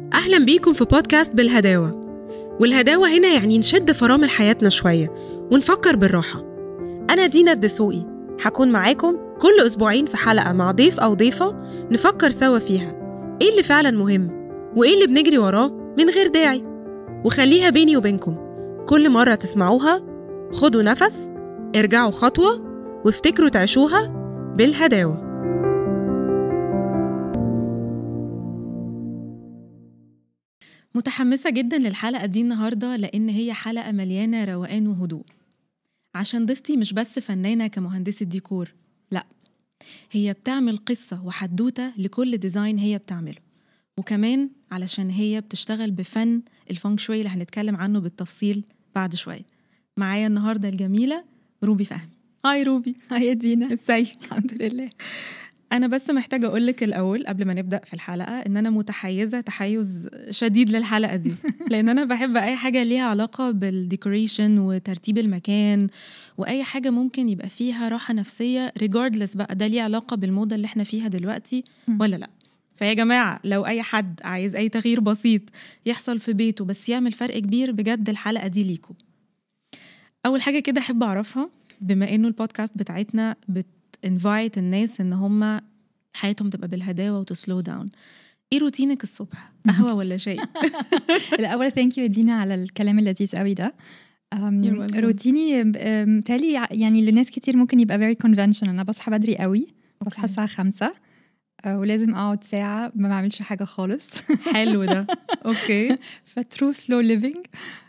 أهلا بيكم في بودكاست بالهداوة والهداوة هنا يعني نشد فرامل حياتنا شوية ونفكر بالراحة أنا دينا الدسوقي هكون معاكم كل أسبوعين في حلقة مع ضيف أو ضيفة نفكر سوا فيها إيه اللي فعلا مهم وإيه اللي بنجري وراه من غير داعي وخليها بيني وبينكم كل مرة تسمعوها خدوا نفس ارجعوا خطوة وافتكروا تعيشوها بالهداوة متحمسة جدا للحلقة دي النهاردة لأن هي حلقة مليانة روقان وهدوء عشان ضيفتي مش بس فنانة كمهندسة ديكور لأ هي بتعمل قصة وحدوتة لكل ديزاين هي بتعمله وكمان علشان هي بتشتغل بفن الفونك شوي اللي هنتكلم عنه بالتفصيل بعد شوية معايا النهاردة الجميلة روبي فهمي هاي روبي هاي يا دينا ازيك الحمد لله انا بس محتاجه اقول لك الاول قبل ما نبدا في الحلقه ان انا متحيزه تحيز شديد للحلقه دي لان انا بحب اي حاجه ليها علاقه بالديكوريشن وترتيب المكان واي حاجه ممكن يبقى فيها راحه نفسيه ريجاردلس بقى ده ليه علاقه بالموضه اللي احنا فيها دلوقتي ولا لا فيا جماعه لو اي حد عايز اي تغيير بسيط يحصل في بيته بس يعمل فرق كبير بجد الحلقه دي ليكم اول حاجه كده احب اعرفها بما انه البودكاست بتاعتنا بت انفايت الناس ان هم حياتهم تبقى بالهداوه وتسلو داون ايه روتينك الصبح قهوه ولا شاي الاول ثانك يو دينا على الكلام اللذيذ قوي ده روتيني متهيألي يعني لناس كتير ممكن يبقى very conventional انا بصحى بدري قوي بصحى الساعه خمسة ولازم اقعد ساعه ما بعملش حاجه خالص حلو ده اوكي فترو سلو ليفينج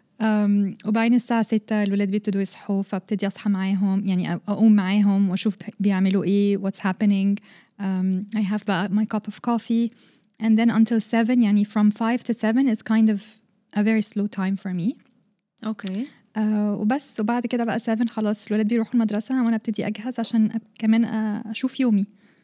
وبعدين الساعة ستة الولاد بيبتدوا يصحوا فابتدي أصحى معاهم يعني أقوم معاهم وأشوف بيعملوا إيه what's happening um, I have بقى my cup of coffee and then until seven يعني from five to seven is kind of a very slow time for me اوكي uh, وبس وبعد كده بقى 7 خلاص الولاد بيروحوا المدرسة وأنا ابتدي أجهز عشان كمان أشوف يومي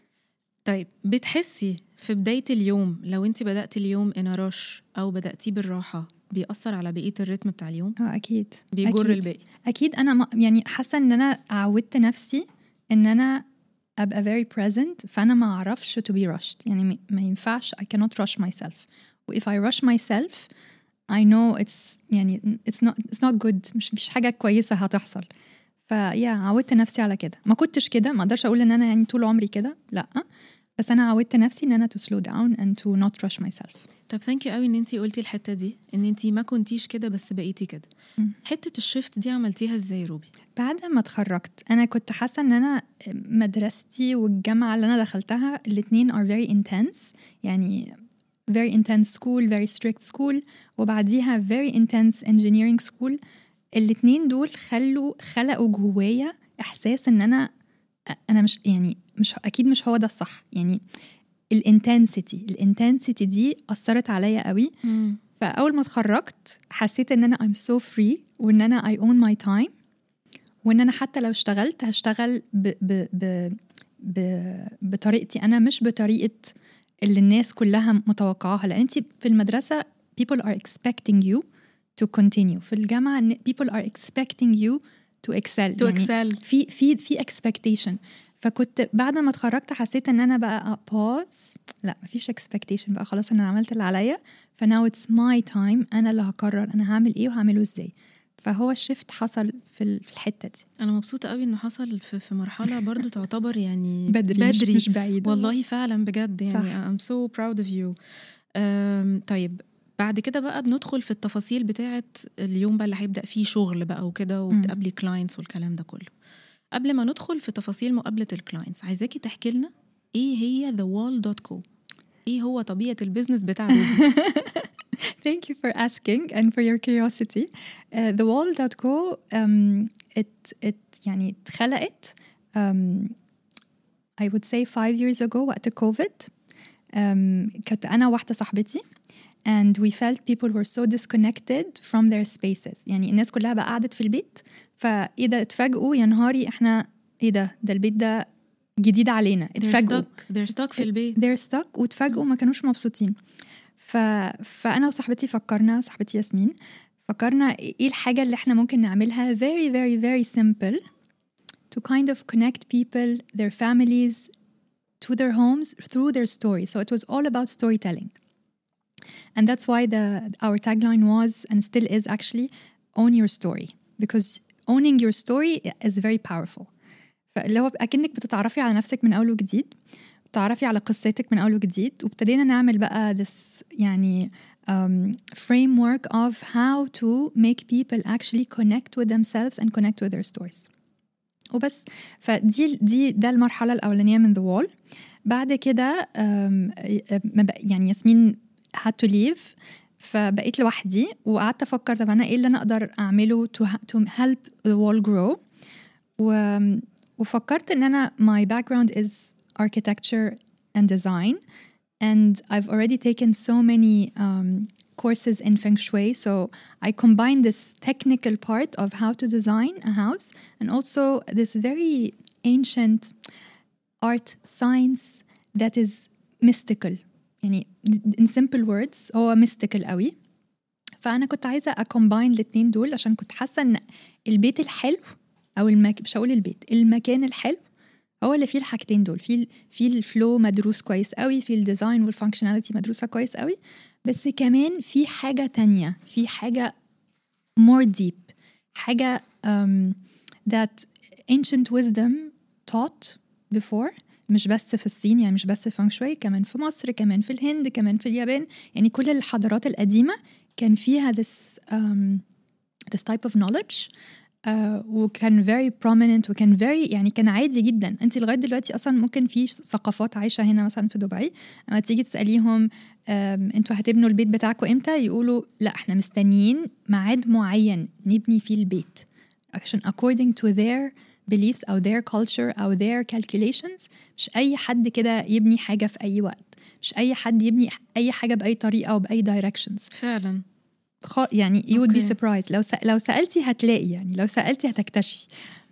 طيب بتحسي في بداية اليوم لو انت بدأت اليوم in a rush أو بدأتيه بالراحة بيأثر على بقية الريتم بتاع اليوم؟ اه أكيد بيجر أكيد. الباقي أكيد أنا ما يعني حاسة إن أنا عودت نفسي إن أنا أبقى very present فأنا ما أعرفش to be rushed يعني ما ينفعش I cannot rush myself و if I rush myself I know it's يعني it's not it's not good مش مفيش حاجة كويسة هتحصل فيا عودت نفسي على كده ما كنتش كده ما اقدرش اقول ان انا يعني طول عمري كده لا بس انا عودت نفسي ان انا to slow down and to not rush myself طب ثانك يو قوي ان انت قلتي الحته دي ان انت ما كنتيش كده بس بقيتي كده حته الشيفت دي عملتيها ازاي روبي بعد ما اتخرجت انا كنت حاسه ان انا مدرستي والجامعه اللي انا دخلتها الاثنين are very intense يعني very intense school very strict school وبعديها very intense engineering school الاثنين دول خلوا خلقوا جوايا احساس ان انا انا مش يعني مش اكيد مش هو ده الصح يعني الانتنسيتي الانتنسيتي دي اثرت عليا قوي مم. فاول ما اتخرجت حسيت ان انا I'm so free وان انا I own my time وان انا حتى لو اشتغلت هشتغل ب ب ب ب بطريقتي انا مش بطريقه اللي الناس كلها متوقعاها لان انت في المدرسه people are expecting you to continue في الجامعه people are expecting you to excel تو اكسل في في في expectation فكنت بعد ما اتخرجت حسيت ان انا بقى باوز لا مفيش expectation بقى خلاص انا عملت اللي عليا فناو اتس ماي تايم انا اللي هقرر انا هعمل ايه وهعمله ازاي فهو الشيفت حصل في ال- في الحته دي انا مبسوطه قوي انه حصل في, في مرحله برضو تعتبر يعني بدري, بدري مش, مش بعيد والله فعلا بجد يعني صح. I'm so proud of you أم طيب بعد كده بقى بندخل في التفاصيل بتاعه اليوم بقى اللي هيبدا فيه شغل بقى وكده وبتقابلي كلاينتس والكلام ده كله قبل ما ندخل في تفاصيل مقابله الكلاينتس عايزاكي تحكي لنا ايه هي the wall dot co ايه هو طبيعه البيزنس بتاع روبي Thank you for asking and for your curiosity. Uh, the wall.co um, it, it يعني اتخلقت um, I would say five years ago وقت كوفيد um, كنت أنا واحدة صاحبتي and we felt people were so disconnected from their spaces يعني الناس كلها بقى قعدت في البيت فإيه ده اتفاجئوا يا نهاري احنا ايه ده ده البيت ده جديد علينا they're اتفاجئوا stuck they're stuck في البيت they're stuck واتفاجئوا ما كانوش مبسوطين ف... فانا وصاحبتي فكرنا صاحبتي ياسمين فكرنا ايه الحاجه اللي احنا ممكن نعملها very very very simple to kind of connect people their families to their homes through their story so it was all about storytelling And that's why the our tagline was and still is actually own your story because owning your story is very powerful. فاللي هو اكنك بتتعرفي على نفسك من اول وجديد بتعرفي على قصتك من اول وجديد وابتدينا نعمل بقى this يعني um, framework of how to make people actually connect with themselves and connect with their stories وبس فدي دي ده المرحله الاولانيه من the wall بعد كده يعني ياسمين had to leave فبقيت لوحدي وقعدت افكر طب انا ايه اللي انا اقدر اعمله to, to help the wall grow و, وفكرت ان انا my background is architecture and design and I've already taken so many um, courses in feng shui so I combine this technical part of how to design a house and also this very ancient art science that is mystical يعني in simple words هو mystical قوي فأنا كنت عايزة أكومباين الاتنين دول عشان كنت حاسة إن البيت الحلو أو المك... مش هقول البيت المكان الحلو هو اللي فيه الحاجتين دول فيه فيه الفلو مدروس كويس قوي فيه الديزاين والفانكشناليتي مدروسة كويس قوي بس كمان في حاجة تانية في حاجة more deep حاجة um, that ancient wisdom taught before مش بس في الصين يعني مش بس فانغ شوي كمان في مصر كمان في الهند كمان في اليابان يعني كل الحضارات القديمة كان فيها this um, this type of knowledge uh, وكان very prominent وكان very يعني كان عادي جدا انت لغايه دلوقتي اصلا ممكن في ثقافات عايشه هنا مثلا في دبي لما تيجي تساليهم انتوا هتبنوا البيت بتاعكم امتى يقولوا لا احنا مستنيين ميعاد معين نبني فيه البيت عشان according to their beliefs أو their culture أو their calculations مش أي حد كده يبني حاجة في أي وقت مش أي حد يبني أي حاجة بأي طريقة أو بأي directions فعلا يعني you would okay. be surprised لو لو سألتي هتلاقي يعني لو سألتي هتكتشفي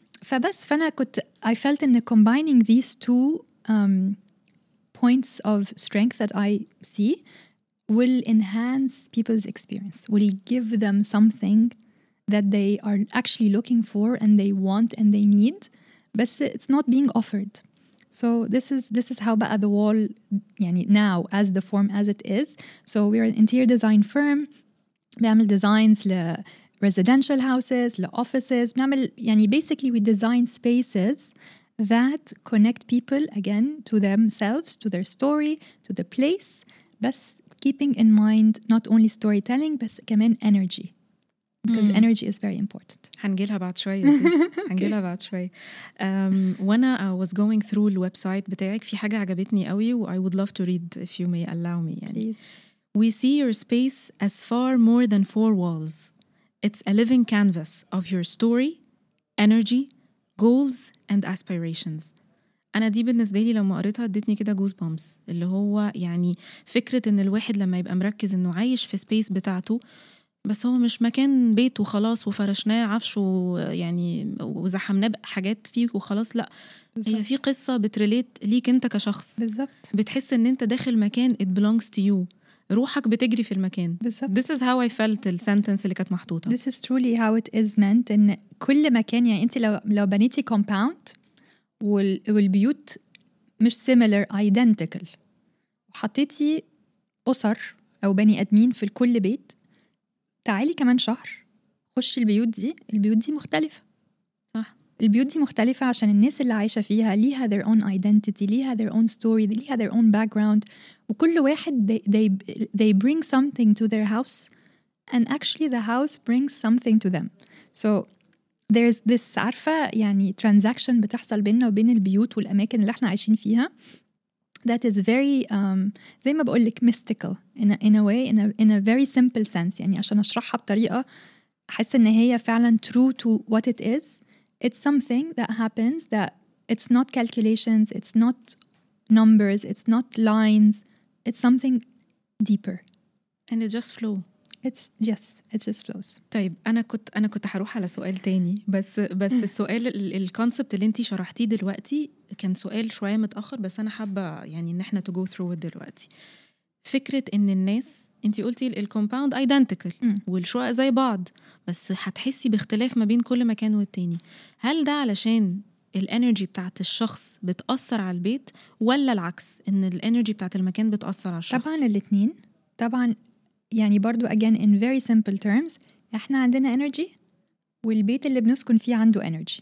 فبس فأنا كنت I felt إن combining these two um, points of strength that I see will enhance people's experience will give them something that they are actually looking for and they want and they need but it's not being offered so this is this is how بقى the wall يعني now as the form as it is so we're an interior design firm بنعمل designs ل residential houses ل offices بنعمل يعني basically we design spaces that connect people again to themselves to their story to the place بس keeping in mind not only storytelling بس كمان energy because mm. energy is very important هنجيلها بعد شوية هنجيلها بعد شوية um, وانا I was going through الويب سايت بتاعك في حاجة عجبتني قوي و I would love to read if you may allow me يعني Please. We see your space as far more than four walls. It's a living canvas of your story, energy, goals and aspirations. أنا دي بالنسبة لي لما قريتها ادتني كده جوز بامس اللي هو يعني فكرة إن الواحد لما يبقى مركز إنه عايش في سبيس بتاعته بس هو مش مكان بيت وخلاص وفرشناه عفش ويعني وزحمناه بحاجات فيه وخلاص لا بالزبط. هي في قصة بتريليت ليك انت كشخص بالظبط بتحس ان انت داخل مكان it belongs to you روحك بتجري في المكان بالظبط This is how I felt السنتنس اللي كانت محطوطة This is truly how it is meant إن كل مكان يعني أنت لو لو بنيتي compound وال والبيوت مش similar identical وحطيتي أسر أو بني آدمين في كل بيت تعالي كمان شهر خشي البيوت دي البيوت دي مختلفة صح البيوت دي مختلفة عشان الناس اللي عايشة فيها ليها their own identity ليها their own story ليها their own background وكل واحد they, they, they bring something to their house and actually the house brings something to them so there's this عارفة يعني transaction بتحصل بيننا وبين البيوت والأماكن اللي احنا عايشين فيها that is very um, زي ما بقول لك mystical in a, in a way in a, in a very simple sense يعني عشان أشرحها بطريقة أحس إن هي فعلا true to what it is it's something that happens that it's not calculations it's not numbers it's not lines it's something deeper and it just flow it's yes it just flows طيب انا كنت انا كنت هروح على سؤال تاني بس بس السؤال الكونسبت اللي انت شرحتيه دلوقتي كان سؤال شويه متاخر بس انا حابه يعني ان احنا تو جو ثرو دلوقتي فكره ان الناس انت قلتي الكومباوند ايدنتيكال مم. والشقق زي بعض بس هتحسي باختلاف ما بين كل مكان والتاني هل ده علشان الانرجي بتاعت الشخص بتأثر على البيت ولا العكس ان الانرجي بتاعت المكان بتأثر على الشخص طبعا الاثنين طبعا يعني برضو again in very simple terms احنا عندنا energy والبيت اللي بنسكن فيه عنده energy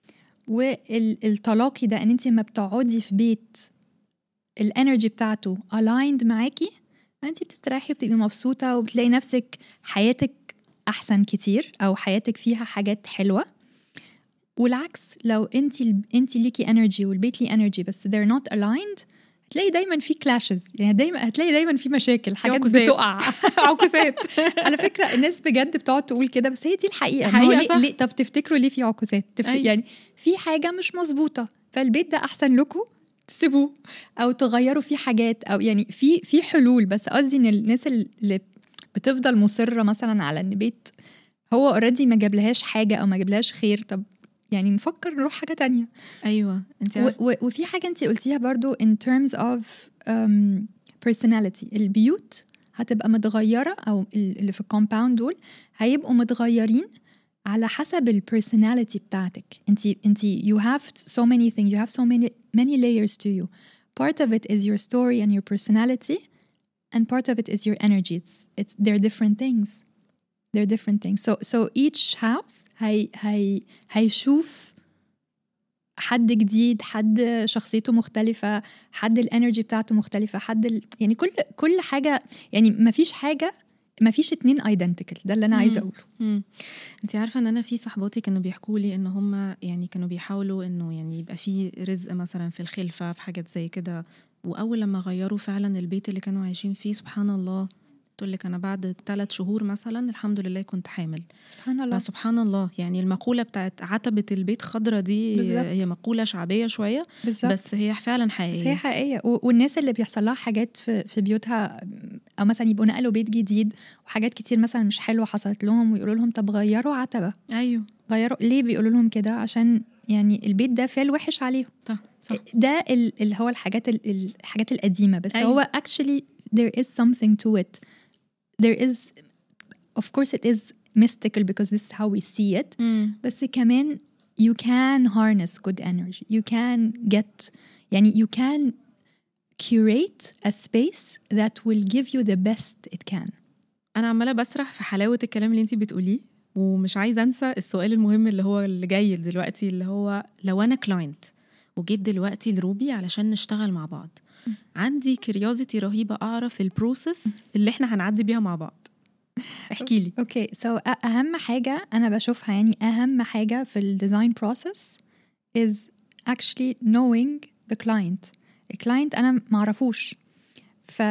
والتلاقي ده ان انت لما بتقعدي في بيت الانرجي بتاعته aligned معاكي انت بتستريحي وبتبقي مبسوطه وبتلاقي نفسك حياتك احسن كتير او حياتك فيها حاجات حلوه والعكس لو انت انت ليكي انرجي والبيت ليه انرجي بس they're not aligned هتلاقي دايما في كلاشز يعني دايما هتلاقي دايما في مشاكل حاجات عكوسات. بتقع عكوسات على فكره الناس بجد بتقعد تقول كده بس هي دي الحقيقه ما حقيقة هو ليه, صح. ليه طب تفتكروا ليه في عكوسات تفت... أيوة. يعني في حاجه مش مظبوطه فالبيت ده احسن لكم تسيبوه او تغيروا فيه حاجات او يعني في في حلول بس قصدي ان الناس اللي بتفضل مصره مثلا على ان بيت هو اوريدي ما جابلهاش حاجه او ما جابلهاش خير طب يعني نفكر نروح حاجه تانية ايوه انت و- و- وفي حاجة انت قلتيها برضو in terms of um, personality البيوت هتبقى متغيرة أو ال- اللي في الكومباوند دول هيبقوا متغيرين على حسب البرسوناليتي بتاعتك انت انت you have so many things you have so many many layers to you part of it is your story and your personality and part of it is your energy it's it's they're different things they're different things so so each house هي هي هيشوف حد جديد حد شخصيته مختلفة حد الانرجي بتاعته مختلفة حد ال... يعني كل كل حاجة يعني ما فيش حاجة ما فيش اتنين ايدنتيكال ده اللي انا عايزة مم. اقوله مم. انت عارفه ان انا في صحباتي كانوا بيحكوا لي ان هم يعني كانوا بيحاولوا انه يعني يبقى في رزق مثلا في الخلفه في حاجات زي كده واول لما غيروا فعلا البيت اللي كانوا عايشين فيه سبحان الله تقول لك انا بعد ثلاث شهور مثلا الحمد لله كنت حامل سبحان الله فسبحان الله يعني المقوله بتاعت عتبه البيت خضرة دي بالظبط. هي مقوله شعبيه شويه بالظبط بس هي فعلا بس حقيقيه هي حقيقية و- والناس اللي بيحصل لها حاجات في في بيوتها او مثلا يبقوا نقلوا بيت جديد وحاجات كتير مثلا مش حلوة حصلت لهم ويقولوا لهم طب غيروا عتبة ايوه غيروا ليه بيقولوا لهم كده عشان يعني البيت ده فال وحش عليهم صح صح ده ال- اللي هو الحاجات ال- الحاجات القديمة بس أيوة. هو actually there is something to it there is of course it is mystical because this is how we see it مم. بس كمان you can harness good energy you can get يعني you can curate a space that will give you the best it can انا عماله بسرح في حلاوه الكلام اللي انت بتقوليه ومش عايزه انسى السؤال المهم اللي هو اللي جاي دلوقتي اللي هو لو انا كلاينت وجيت دلوقتي لروبي علشان نشتغل مع بعض عندي كيوريوزيتي رهيبه اعرف البروسيس اللي احنا هنعدي بيها مع بعض احكي لي اوكي سو اهم حاجه انا بشوفها يعني اهم حاجه في الديزاين بروسيس is actually knowing the client الكلاينت انا معرفوش ف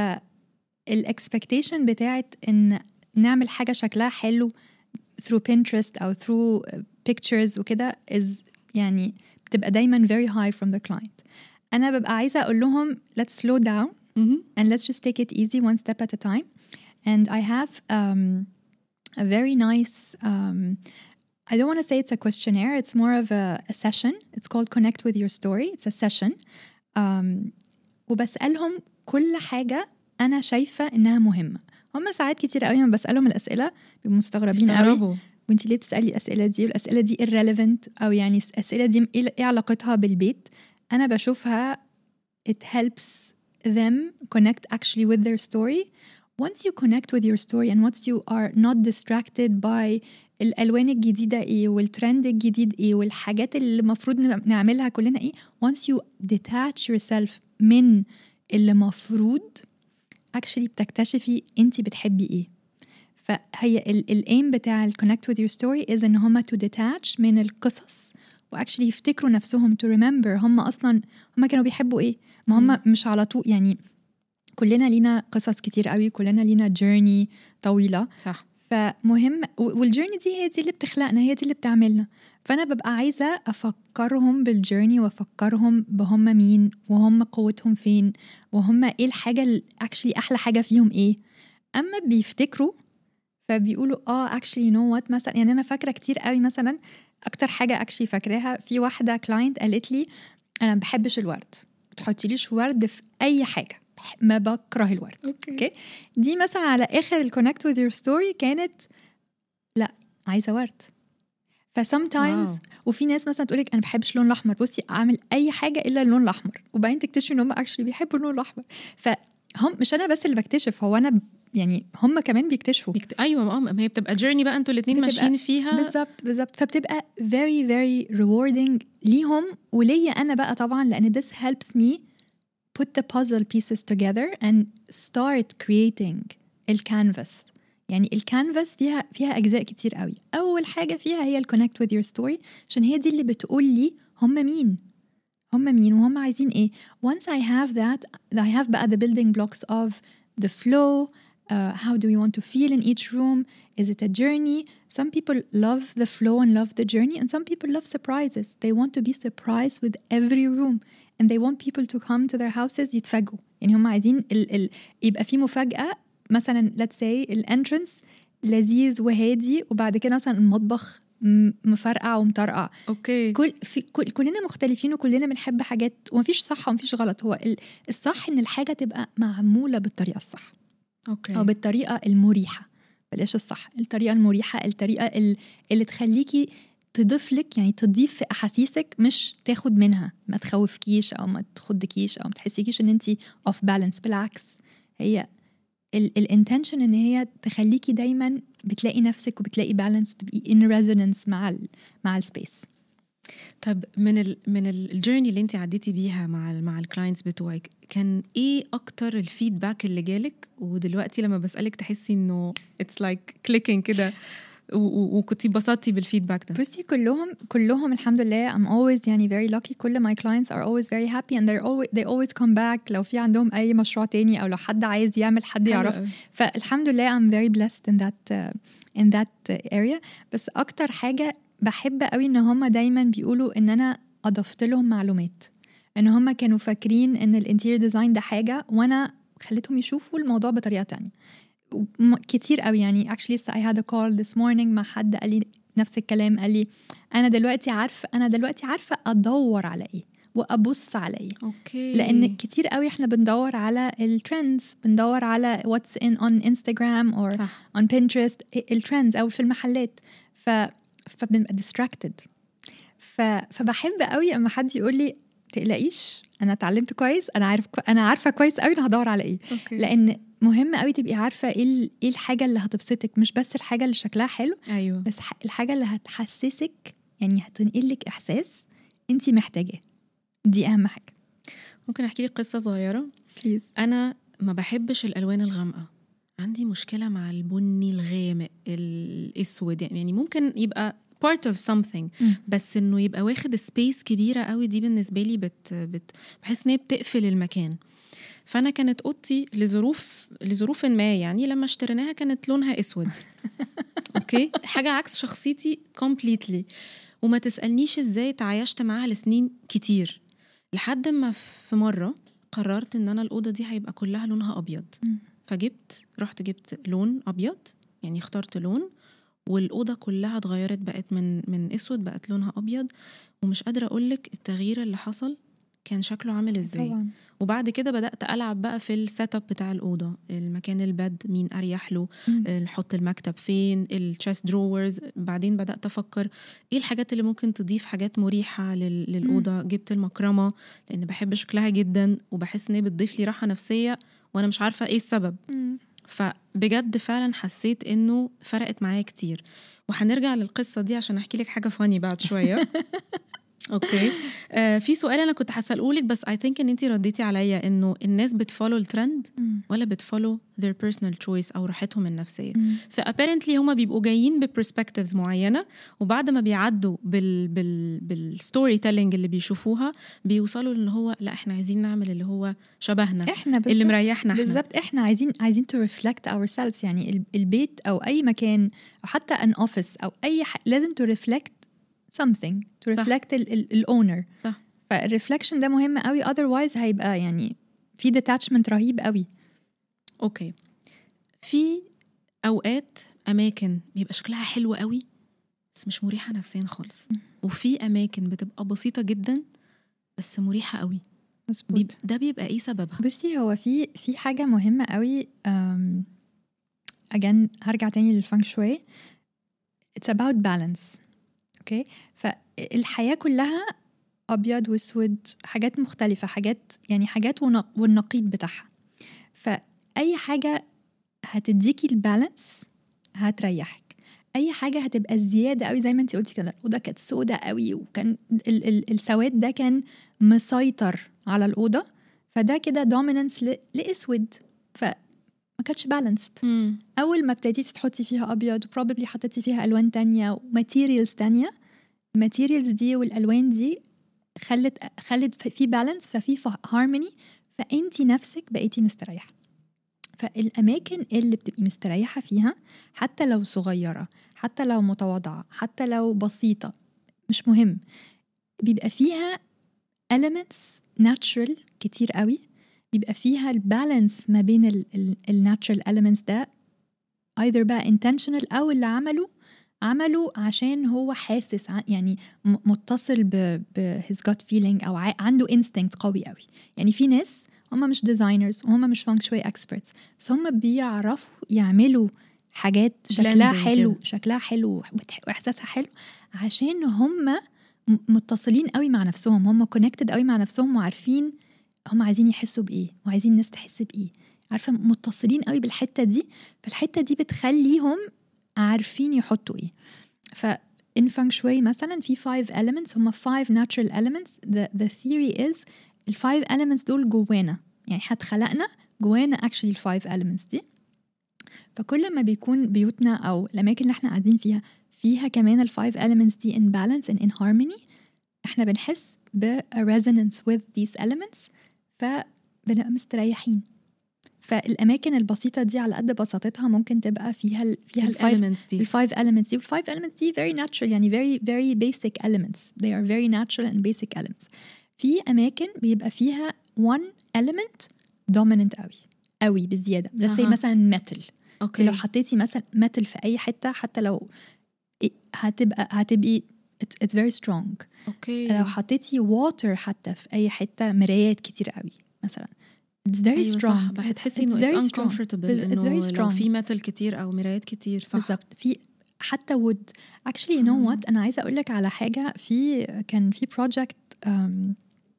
الاكسبكتيشن بتاعت ان نعمل حاجه شكلها حلو through Pinterest او through pictures وكده is يعني بتبقى دايما very high from the client انا ببقى عايزه اقول لهم let's slow down مهم. and let's just take it easy one step at a time. And I have um, a very nice, um, I don't want to say it's a questionnaire, it's more of a, a session. It's called Connect with Your Story. It's a session. Um, وبسألهم كل حاجة أنا شايفة إنها مهمة. هم ساعات كتير قوي ما بسألهم الأسئلة بيبقوا مستغربين قوي استغربوا وانت ليه بتسالي الاسئله دي والاسئله دي irrelevant او يعني الاسئله دي ايه إيه علاقتها بالبيت انا بشوفها it helps them connect actually with their story once you connect with your story and once you are not distracted by الالوان الجديده ايه والترند الجديد ايه والحاجات اللي المفروض نعملها كلنا ايه once you detach yourself من اللي مفروض actually بتكتشفي انت بتحبي ايه فهي الايم بتاع الكونكت with your story is ان هما to detach من القصص واكشلي يفتكروا نفسهم to remember هم اصلا هم كانوا بيحبوا ايه ما هم مش على طول يعني كلنا لينا قصص كتير قوي كلنا لينا جيرني طويله صح فمهم والجيرني دي هي دي اللي بتخلقنا هي دي اللي بتعملنا فانا ببقى عايزه افكرهم بالجيرني وافكرهم بهم مين وهم قوتهم فين وهم ايه الحاجه اكشلي احلى حاجه فيهم ايه اما بيفتكروا فبيقولوا اه اكشلي يو نو وات مثلا يعني انا فاكره كتير قوي مثلا اكتر حاجه اكشلي فاكراها في واحده كلاينت قالت لي انا ما بحبش الورد ما تحطيليش ورد في اي حاجه بح- ما بكره الورد اوكي اوكي دي مثلا على اخر الكونكت with your story كانت لا عايزه ورد ف sometimes واو. وفي ناس مثلا تقول لك انا ما بحبش اللون الاحمر بصي اعمل اي حاجه الا اللون الاحمر وبعدين تكتشفي ان هم اكشلي بيحبوا اللون الاحمر ف هم مش انا بس اللي بكتشف هو انا ب- يعني هم كمان بيكتشفوا بيكت... ايوه اه ما هي بتبقى جيرني بقى انتوا الاثنين بتبقى- ماشيين فيها بالظبط بالظبط فبتبقى very very rewarding ليهم وليا انا بقى طبعا لان this helps me put the puzzle pieces together and start creating الكانفاس يعني الكانفاس فيها فيها اجزاء كتير قوي اول حاجه فيها هي الكونكت with your story عشان هي دي اللي بتقول لي هم مين هم مين وهم عايزين ايه once I have that I have بقى the building blocks of the flow uh, how do you want to feel in each room is it a journey some people love the flow and love the journey and some people love surprises they want to be surprised with every room and they want people to come to their houses يتفاجئوا يعني هم عايزين ال ال يبقى في مفاجأة مثلا let's say الانترنس لذيذ وهادي وبعد كده مثلا المطبخ م- مفرقع ومطرقع اوكي كل في كل كلنا مختلفين وكلنا بنحب حاجات ومفيش صح ومفيش غلط هو ال- الصح ان الحاجه تبقى معموله بالطريقه الصح اوكي او بالطريقه المريحه بلاش الصح الطريقه المريحه الطريقه ال- اللي تخليكي تضيف لك يعني تضيف في احاسيسك مش تاخد منها ما تخوفكيش او ما تخضكيش او ما تحسيكيش ان انت اوف بالانس بالعكس هي الانتنشن ان هي تخليكي دايما بتلاقي نفسك وبتلاقي بالانس تبقي ان ريزونانس مع ال مع السبيس طب من ال من الجيرني اللي انت عديتي بيها مع ال مع الكلاينتس بتوعك كان ايه اكتر الفيدباك اللي جالك ودلوقتي لما بسالك تحسي انه اتس لايك كليكينج كده و- و- وكنتي اتبسطتي بالفيدباك ده بصي كلهم كلهم الحمد لله I'm always يعني very lucky كل my clients are always very happy and they're always they always come back لو في عندهم أي مشروع تاني أو لو حد عايز يعمل حد حلو يعرف قوي. فالحمد لله I'm very blessed in that uh, in that area بس أكتر حاجة بحب قوي إن هم دايما بيقولوا إن أنا أضفت لهم معلومات إن هم كانوا فاكرين إن الانتيريور ديزاين ده حاجة وأنا خليتهم يشوفوا الموضوع بطريقة تانية وم- كتير قوي يعني actually لسه I had a call this morning مع حد قال لي نفس الكلام قال لي انا دلوقتي عارفه انا دلوقتي عارفه ادور على ايه وابص على ايه اوكي لان كتير قوي احنا بندور على الترندز بندور على واتس ان اون انستغرام اور صح اون بنترست الترندز او في المحلات ف فبنبقى distracted ف... فبحب قوي اما حد يقول لي تقلقيش انا اتعلمت كويس انا عارف كو... انا عارفه كويس قوي انا هدور على ايه اوكي لان مهم قوي تبقي عارفه ايه ال- ايه الحاجه اللي هتبسطك مش بس الحاجه اللي شكلها حلو ايوه بس ح- الحاجه اللي هتحسسك يعني هتنقلك احساس انت محتاجاه دي اهم حاجه ممكن احكي لك قصه صغيره بليز انا ما بحبش الالوان الغامقه عندي مشكله مع البني الغامق الاسود يعني ممكن يبقى part of something مم. بس انه يبقى واخد سبيس كبيره قوي دي بالنسبه لي بت, بت بحس ان هي بتقفل المكان فانا كانت اوضتي لظروف لظروف ما يعني لما اشتريناها كانت لونها اسود اوكي حاجه عكس شخصيتي completely وما تسالنيش ازاي تعايشت معاها لسنين كتير لحد ما في مره قررت ان انا الاوضه دي هيبقى كلها لونها ابيض مم. فجبت رحت جبت لون ابيض يعني اخترت لون والاوضه كلها اتغيرت بقت من من اسود بقت لونها ابيض ومش قادره اقول لك التغيير اللي حصل كان شكله عامل ازاي طبعا وبعد كده بدات العب بقى في السيت اب بتاع الاوضه المكان البد مين اريح له مم. آه، نحط المكتب فين التشيست دروورز بعدين بدات افكر ايه الحاجات اللي ممكن تضيف حاجات مريحه لل- للاوضه جبت المكرمه لان بحب شكلها جدا وبحس ان هي بتضيف لي راحه نفسيه وانا مش عارفه ايه السبب مم. فبجد فعلا حسيت انه فرقت معايا كتير وهنرجع للقصه دي عشان احكي لك حاجه فاني بعد شويه اوكي آه في سؤال انا كنت هساله لك بس اي ثينك ان انت رديتي عليا انه الناس بتفولو الترند مم. ولا بتفولو their personal choice او راحتهم النفسيه مم. فابيرنتلي هما بيبقوا جايين ببرسبكتيفز معينه وبعد ما بيعدوا بال بال بالستوري تيلينج اللي بيشوفوها بيوصلوا ان هو لا احنا عايزين نعمل اللي هو شبهنا احنا اللي بالظبط مريحنا احنا بالظبط احنا عايزين عايزين to reflect ourselves يعني ال- البيت او اي مكان او حتى an office او اي ح... لازم to reflect something to صح. reflect الاونر صح. فالرeflection ده مهم قوي otherwise هيبقى يعني في detachment رهيب قوي اوكي في اوقات اماكن بيبقى شكلها حلو قوي بس مش مريحه نفسيا خالص وفي اماكن بتبقى بسيطه جدا بس مريحه قوي مظبوط بيب... ده بيبقى ايه سببها بصي هو في في حاجة مهمة قوي um, again هرجع تاني للفانك شوي it's about balance اوكي فالحياة كلها أبيض وأسود حاجات مختلفة حاجات يعني حاجات ون- والنقيض بتاعها فاي حاجه هتديكي البالانس هتريحك اي حاجه هتبقى زياده قوي زي ما انت قلتي كده الاوضه كانت سودة قوي وكان ال- ال- السواد ده كان مسيطر على الاوضه فده كده دوميننس لاسود فما كانتش بالانسد مم. اول ما ابتديتي تحطي فيها ابيض وبروبلي حطيتي فيها الوان تانية وماتيريالز تانية الماتيريالز دي والالوان دي خلت خلت في بالانس ففي هارموني فانتي نفسك بقيتي مستريحه فالاماكن اللي بتبقي مستريحه فيها حتى لو صغيره حتى لو متواضعه حتى لو بسيطه مش مهم بيبقى فيها elements natural كتير قوي بيبقى فيها البالانس ما بين الناتشرال elements ده either بقى intentional او اللي عمله عمله عشان هو حاسس ع- يعني م- متصل ب, ب his gut feeling او ع- عنده instinct قوي قوي يعني في ناس هم مش designers وهم مش feng shui experts بس هم بيعرفوا يعملوا حاجات شكلها Blending حلو كده. شكلها حلو وبتح- واحساسها حلو عشان هم م- متصلين قوي مع نفسهم هم connected قوي مع نفسهم وعارفين هم عايزين يحسوا بايه وعايزين الناس تحس بايه عارفه متصلين قوي بالحته دي فالحته دي بتخليهم عارفين يحطوا ايه ف in feng shui مثلا في five elements هم five natural elements the, the theory is ال five elements دول جوانا يعني احنا اتخلقنا جوانا actually ال five elements دي فكل ما بيكون بيوتنا او الاماكن اللي احنا قاعدين فيها فيها كمان ال five elements دي in balance and in harmony احنا بنحس ب a resonance with these elements فبنبقى مستريحين فالاماكن البسيطه دي على قد بساطتها ممكن تبقى فيها ال فيها الفايف الاليمنتس دي الفايف elements دي والفايف elements دي very natural يعني very very basic elements they are very natural and basic elements في اماكن بيبقى فيها one element dominant قوي قوي بزياده let's say أها. مثلا metal اوكي لو حطيتي مثلا metal في اي حته حتى لو إيه، هتبقى هتبقي it's, it's very strong اوكي لو حطيتي water حتى في اي حته مرايات كتير قوي مثلا it's very ايوه strong صح بتحسي It's انه very it's strong. uncomfortable بس- it's انه very لو strong. في ميتال كتير او مرايات كتير صح بالظبط في حتى wood actually you know آه. what انا عايزه اقول لك على حاجه في كان في project um,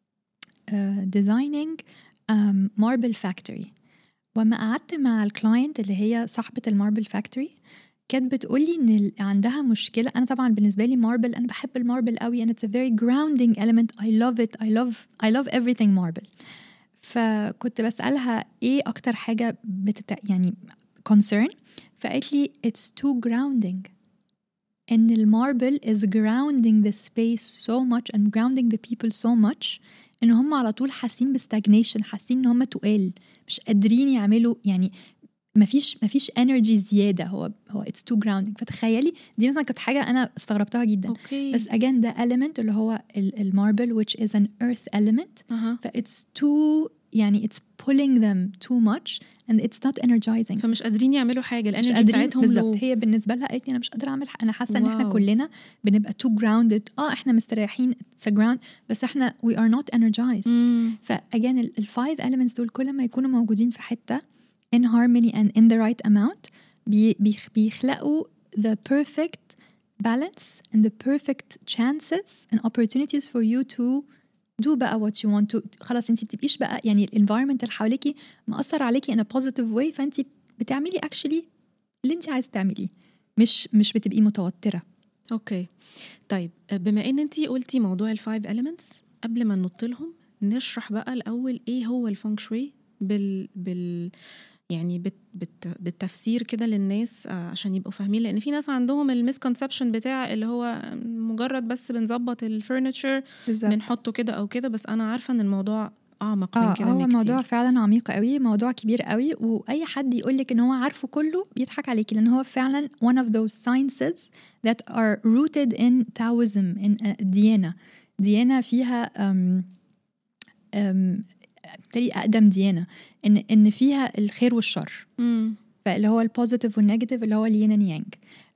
uh, designing um, marble factory وما قعدت مع الكلاينت اللي هي صاحبه الماربل فاكتوري كانت بتقولي ان ال- عندها مشكله انا طبعا بالنسبه لي ماربل انا بحب الماربل قوي and it's a very grounding element I love it I love I love everything marble فكنت بسألها ايه اكتر حاجة بتت... يعني concern فقالت لي it's too grounding ان الماربل is grounding the space so much and grounding the people so much ان هم على طول حاسين بستاجنيشن حاسين ان هم تقال مش قادرين يعملوا يعني مفيش مفيش انرجي زياده هو هو it's too grounding فتخيلي دي مثلا كانت حاجه انا استغربتها جدا اوكي بس again ده element اللي هو ال- الماربل which is an earth element اها ف it's too يعني it's pulling them too much and it's not energizing فمش قادرين يعملوا حاجه مش الانرجي قادرين بتاعتهم بالظبط لو هي بالنسبه لها قالت لي انا مش قادره اعمل حاجة. انا حاسه ان احنا واو. كلنا بنبقى too grounded اه احنا مستريحين it's a ground بس احنا we are not energized مم. فاجان الفايف elements دول كل ما يكونوا موجودين في حته in harmony and in the right amount بي بيخ- بيخلقوا the perfect balance and the perfect chances and opportunities for you to do بقى what you want to خلاص انت بتبقيش بقى يعني الانفايرمنت اللي حواليكي مأثر عليكي in a positive way فانت بتعملي actually اللي انت عايزه تعمليه مش مش بتبقي متوتره اوكي طيب بما ان انتي قلتي موضوع الفايف elements قبل ما ننط لهم نشرح بقى الاول ايه هو الفونك شوي بال بال يعني بت بت بالتفسير كده للناس آه، عشان يبقوا فاهمين لان في ناس عندهم المسكونسبشن بتاع اللي هو مجرد بس بنظبط الفurniture بالظبط بنحطه كده او كده بس انا عارفه ان الموضوع اعمق من اه كده هو بكتير. الموضوع فعلا عميق قوي موضوع كبير قوي واي حد يقول لك ان هو عارفه كله بيضحك عليكي لان هو فعلا one of those sciences that are rooted in Taoism in uh, ديانة ديانة فيها um, um, بالتالي اقدم ديانة ان ان فيها الخير والشر مم. فاللي هو البوزيتيف والنيجاتيف اللي هو الين اند يانج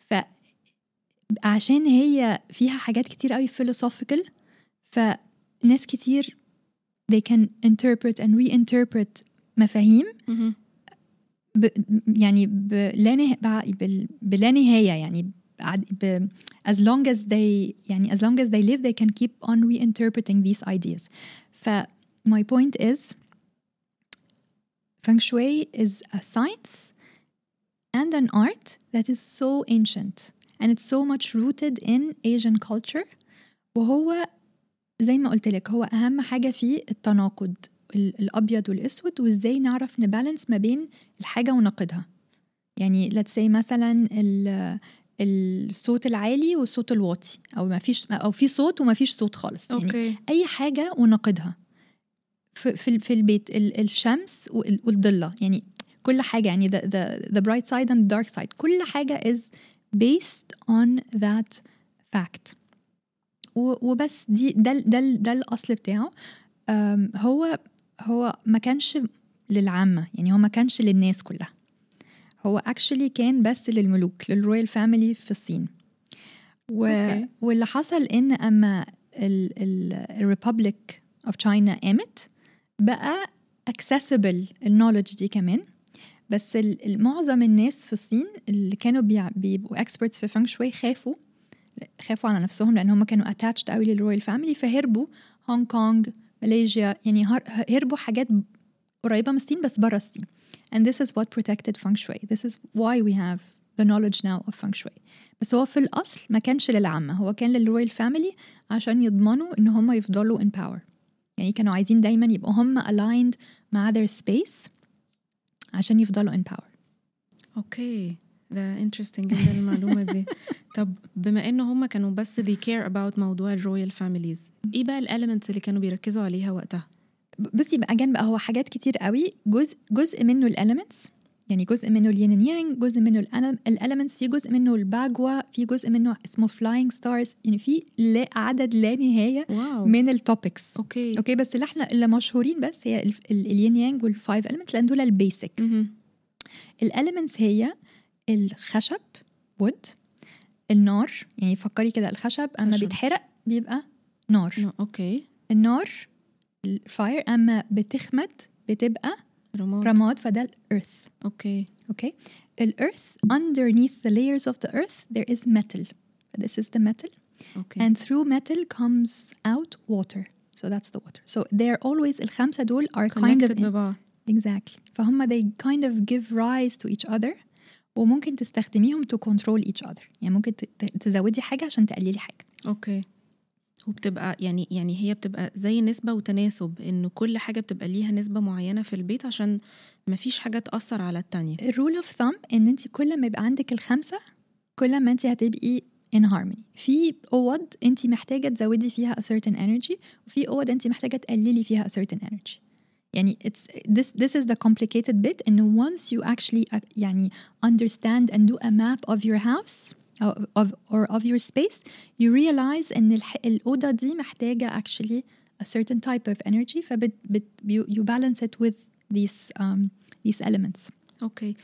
فعشان هي فيها حاجات كتير قوي philosophical فناس كتير they can interpret and reinterpret مفاهيم مهم. ب يعني بلا نه... بع- بال- بلا نهاية يعني بعد- ب... as long as they يعني as long as they live they can keep on reinterpreting these ideas ف my point is feng shui is a science and an art that is so ancient and it's so much rooted in Asian culture وهو زي ما قلت لك هو أهم حاجة فيه التناقض ال- الأبيض والأسود وإزاي نعرف نبالانس ما بين الحاجة ونقدها يعني let's say مثلا ال- الصوت العالي والصوت الواطي أو ما فيش أو في صوت وما فيش صوت خالص يعني اوكي اي حاجه ونقدها في في, في البيت ال- الشمس وال- والضله يعني كل حاجه يعني the, the, the bright side and the dark side كل حاجه is based on that fact و- وبس دي ده ال- ده ال- ده الاصل بتاعه أم، هو هو ما كانش للعامه يعني هو ما كانش للناس كلها هو actually كان بس للملوك للرويال فاميلي في الصين و... أوكي. واللي حصل ان اما الريبابليك اوف تشاينا قامت بقى accessible النولج دي كمان بس ال- ال- معظم الناس في الصين اللي كانوا بيع- بيبقوا experts في فانج شوي خافوا خافوا على نفسهم لان هم كانوا attached قوي للرويال فاميلي فهربوا هونج كونج ماليزيا يعني هر- هربوا حاجات قريبه من الصين بس بره الصين and this is what protected feng shui this is why we have the knowledge now of feng shui بس هو في الأصل ما كانش للعامة هو كان للرويال فاميلي عشان يضمنوا إن هم يفضلوا in power يعني كانوا عايزين دايما يبقوا هم aligned مع their space عشان يفضلوا in power اوكي ده انترستنج جدا المعلومه دي طب بما ان هم كانوا بس they care about موضوع الرويال فاميليز ايه بقى الاليمنتس اللي كانوا بيركزوا عليها وقتها بصي بقى جن بقى هو حاجات كتير قوي جزء جزء منه الاليمنتس يعني جزء منه الين and يانج جزء منه الاليمنتس في جزء منه الباجوا في جزء منه اسمه فلاينج ستارز يعني في لا عدد لا نهايه واو من التوبكس اوكي اوكي بس اللي احنا اللي مشهورين بس هي ال- ال- الين يانج والفايف اليمنتس لان دول البيسك مهم. الاليمنتس هي الخشب وود النار يعني فكري كده الخشب اما خشب. بيتحرق بيبقى نار نو، اوكي النار الفاير اما بتخمد بتبقى رماد رماد فده الارث اوكي اوكي الارث underneath the layers of the earth there is metal this is the metal اوكي and through metal comes out water so that's the water so they're always الخمسة دول are kind of connected ببعض exactly فهم they kind of give rise to each other وممكن تستخدميهم to control each other يعني ممكن ت- ت- تزودي حاجة عشان تقللي حاجة اوكي وبتبقى يعني يعني هي بتبقى زي نسبة وتناسب إن كل حاجة بتبقى ليها نسبة معينة في البيت عشان مفيش حاجة تأثر على التانية الرول اوف ثumb ان انت كل ما يبقى عندك الخمسة كل ما انت هتبقي in harmony في اوض انت محتاجة تزودي فيها a certain energy وفي اوض انت محتاجة تقللي فيها a certain energy يعني it's this this is the complicated bit and once you actually uh, يعني understand and do a map of your house or of or of your space you realize ان الح- الأوضة دي محتاجة actually a certain type of energy فبت بت you, you balance it with these um, these elements اوكي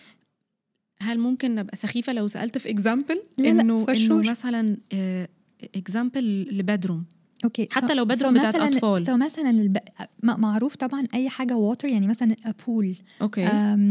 هل ممكن ابقى سخيفة لو سألت في اكزامبل لا، لا، انه for انه sure. مثلا اكزامبل لبدروم اوكي حتى لو bedroom بتاعت أطفال. سو مثلا الب... م- معروف طبعا اي حاجه ووتر يعني مثلا بول اوكي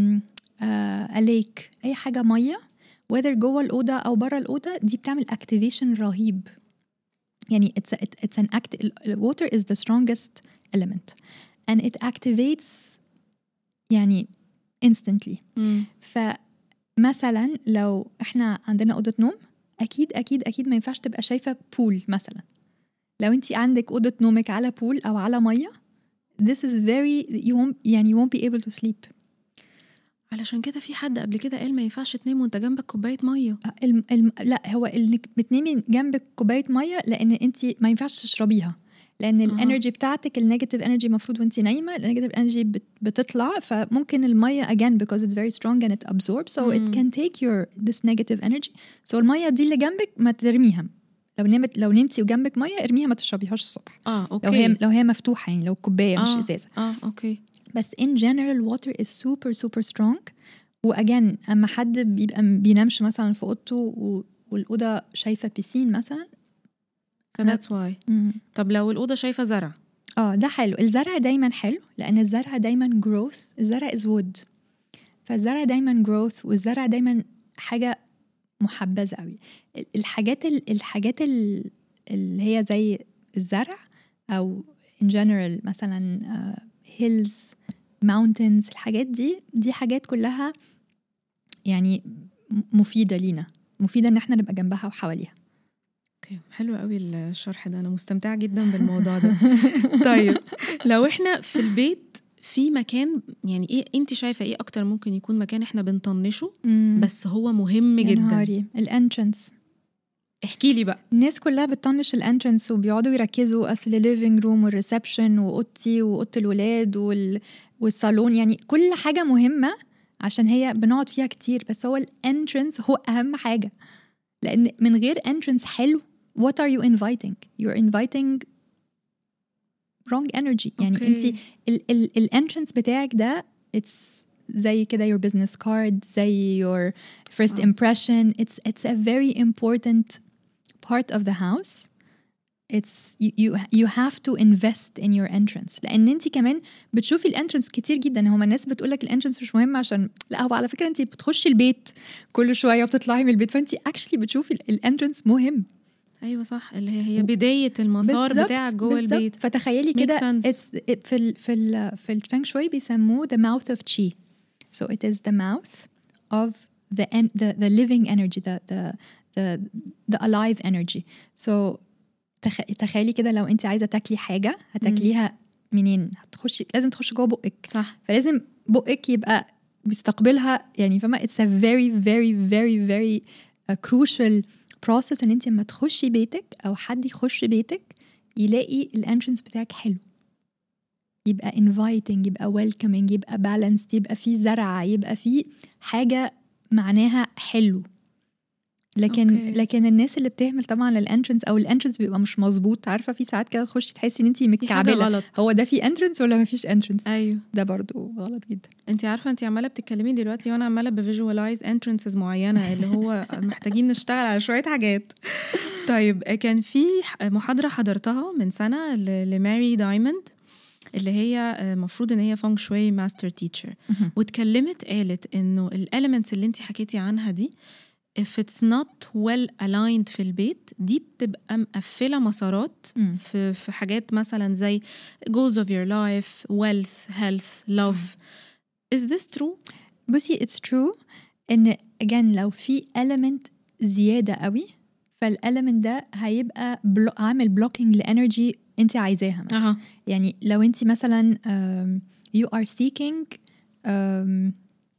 ليك اي حاجه ميه whether جوه الاوضه او بره الاوضه دي بتعمل اكتيفيشن رهيب يعني it's, a, it's an act ال- ال- water is the strongest element and it activates يعني instantly مم. فمثلا لو احنا عندنا اوضه نوم اكيد اكيد اكيد ما ينفعش تبقى شايفه بول مثلا لو انت عندك اوضه نومك على بول او على ميه this is very you won't يعني you won't be able to sleep علشان كده في حد قبل كده قال ما ينفعش تنام وانت جنبك كوباية مية الم... الم... لا هو انك بتنامي جنبك كوبايه ميه لان انت ما ينفعش تشربيها لان الانرجي بتاعتك النيجاتيف انرجي المفروض وانت نايمه النيجاتيف انرجي بت... بتطلع فممكن الميه again because it's very strong and it absorbs so مم. it can take your this negative energy so الميه دي اللي جنبك ما ترميها لو نمت لو نمتي وجنبك ميه ارميها ما تشربيهاش الصبح اه اوكي لو هي لو هي مفتوحه يعني لو كوبايه مش آه. ازازه اه اوكي بس in general water is super super strong واجان اما حد بيبقى م- بينامش مثلا في اوضته و- والاوضه شايفه بيسين مثلا فذاتس واي طب لو الأوضة شايفة زرع اه ده حلو الزرع دايما حلو لان الزرع دايما growth الزرع is wood فالزرع دايما growth والزرع دايما حاجه محبذه قوي ال- الحاجات ال- الحاجات ال- اللي هي زي الزرع او in general مثلا uh, hills mountains الحاجات دي دي حاجات كلها يعني م- مفيدة لينا مفيدة ان احنا نبقى جنبها وحواليها اوكي حلو قوي الشرح ده انا مستمتعه جدا بالموضوع ده طيب لو احنا في البيت في مكان يعني ايه انت شايفه ايه اكتر ممكن يكون مكان احنا بنطنشه بس هو مهم يا جدا نهاري الانترنس احكي لي بقى الناس كلها بتطنش الانترنس وبيقعدوا يركزوا اصل الليفينج روم والريسبشن واوضتي واوضه الولاد وال... والصالون يعني كل حاجه مهمه عشان هي بنقعد فيها كتير بس هو الانترنس هو اهم حاجه لان من غير انترنس حلو what are you inviting you're inviting wrong energy يعني أوكي. انت الانترنس بتاعك ده it's زي كده your business card زي your first آه. impression it's it's a very important part of the house it's you you, you have to invest in your entrance لان انت كمان بتشوفي الانترنس كتير جدا هما الناس بتقول لك الانترنس مش مهم عشان لا هو على فكره انت بتخشي البيت كل شويه وبتطلعي من البيت فانت اكشلي بتشوفي الانترنس مهم ايوه صح اللي هي هي بدايه المسار بالظبط، بتاعك جوه بالظبط. البيت فتخيلي Makes كده sense. it's it في ال في ال في الفeng shui بيسموه the mouth of chi so it is the mouth of the en- the the living energy the the the, the alive energy so تخ... تخيلي كده لو انت عايزه تاكلي حاجه هتاكليها منين هتخشي لازم تخشي جوه بقك صح فلازم بقك يبقى بيستقبلها يعني فاهمه it's a very very very very uh, crucial process ان انت لما تخشي بيتك او حد يخش بيتك يلاقي الانترنس بتاعك حلو يبقى inviting يبقى welcoming يبقى balanced يبقى فيه زرعه يبقى فيه حاجه معناها حلو لكن أوكي. أوكي. لكن الناس اللي بتهمل طبعا للانترنس او الانترنس بيبقى مش مظبوط عارفه في ساعات كده تخشي تحسي ان انت في حاجه متكعبله غلط هو ده في انترنس ولا ما فيش انترنس ايوه ده برضو غلط جدا انت عارفه انت عماله بتتكلمي دلوقتي وانا عماله بفيجوالايز انترنسز معينه اللي هو محتاجين نشتغل على شويه حاجات طيب كان في محاضره حضرتها من سنه ل- لماري دايموند اللي هي المفروض ان هي فونغ شوي ماستر تيتشر مهم. واتكلمت قالت انه الاليمنتس اللي انت حكيتي عنها دي if it's not well aligned في البيت دي بتبقى مقفله مسارات مم. في في حاجات مثلا زي goals of your life wealth health love is this true بصي اتس ترو ان again لو في element زياده قوي فالاليمنت ده هيبقى بلو عامل بلوكينج لانرجي انت عايزاها مثلا اها يعني لو انت مثلا um, you are seeking um,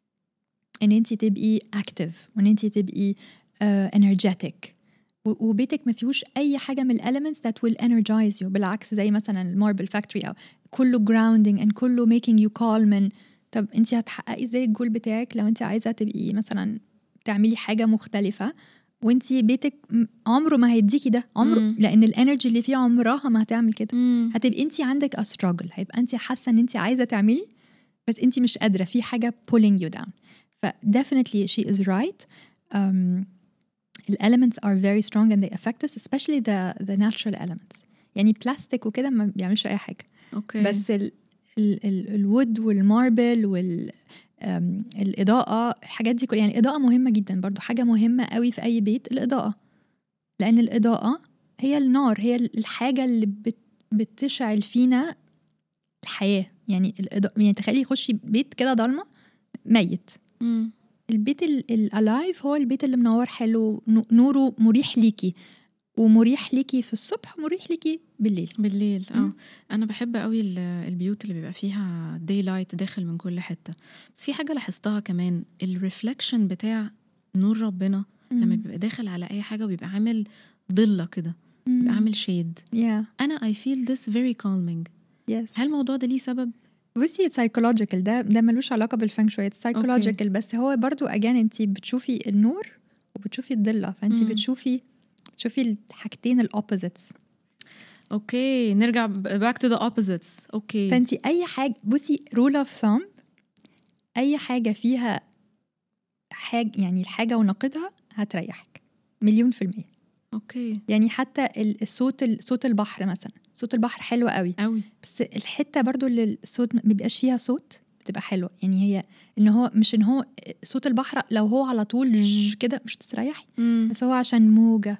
ان انت تبقي active وان انت تبقي uh, energetic و- وبيتك ما فيهوش اي حاجه من الاليمنتس that will energize you بالعكس زي مثلا الماربل فاكتوري او كله grounding and كله making you calm and طب انت هتحققي ازاي الجول بتاعك لو انت عايزه تبقي مثلا تعملي حاجه مختلفه وانت بيتك م- عمره ما هيديكي ده عمره مم. لان الانرجي اللي فيه عمرها ما هتعمل كده مم. هتبقي انت عندك a struggle هيبقى انت حاسه ان انت عايزه تعملي بس انت مش قادره في حاجه pulling you down ف definitely she is right um, the elements are very strong and they affect us especially the the natural elements يعني بلاستيك وكده ما بيعملش اي حاجه اوكي بس ال ال ال الوود والماربل وال أم، الإضاءة الحاجات دي كلها يعني الإضاءة مهمة جدا برضو حاجة مهمة قوي في أي بيت الإضاءة لأن الإضاءة هي النار هي الحاجة اللي بت بتشعل فينا الحياة يعني الإضاءة يعني تخيلي يخشي بيت كده ضلمة ميت مم. البيت الالايف هو البيت اللي منور حلو نو- نوره مريح ليكي ومريح ليكي في الصبح ومريح ليكي بالليل بالليل اه مم. انا بحب قوي ال- البيوت اللي بيبقى فيها داي لايت داخل من كل حته بس في حاجه لاحظتها كمان الريفلكشن بتاع نور ربنا لما بيبقى داخل على اي حاجه وبيبقى عامل ضله كده بيبقى عامل شيد يا انا I feel this very calming يس هل الموضوع ده ليه سبب بصي سايكولوجيكال ده ده ملوش علاقه بالفeng shui سايكولوجيكال بس هو برضو اجان انت بتشوفي النور وبتشوفي الضله فانت مم. بتشوفي بتشوفي الحاجتين الاوبوزيتس اوكي نرجع back to the opposites اوكي فانت اي حاجه بصي رول اوف ثامب اي حاجه فيها حاجه يعني الحاجه ونقيضها هتريحك مليون في المية اوكي يعني حتى ال- الصوت ال- صوت البحر مثلا صوت البحر حلو قوي قوي بس الحته برضو اللي الصوت ما بيبقاش فيها صوت بتبقى حلوه يعني هي ان هو مش ان هو صوت البحر لو هو على طول جج كده مش تستريحي بس هو عشان موجه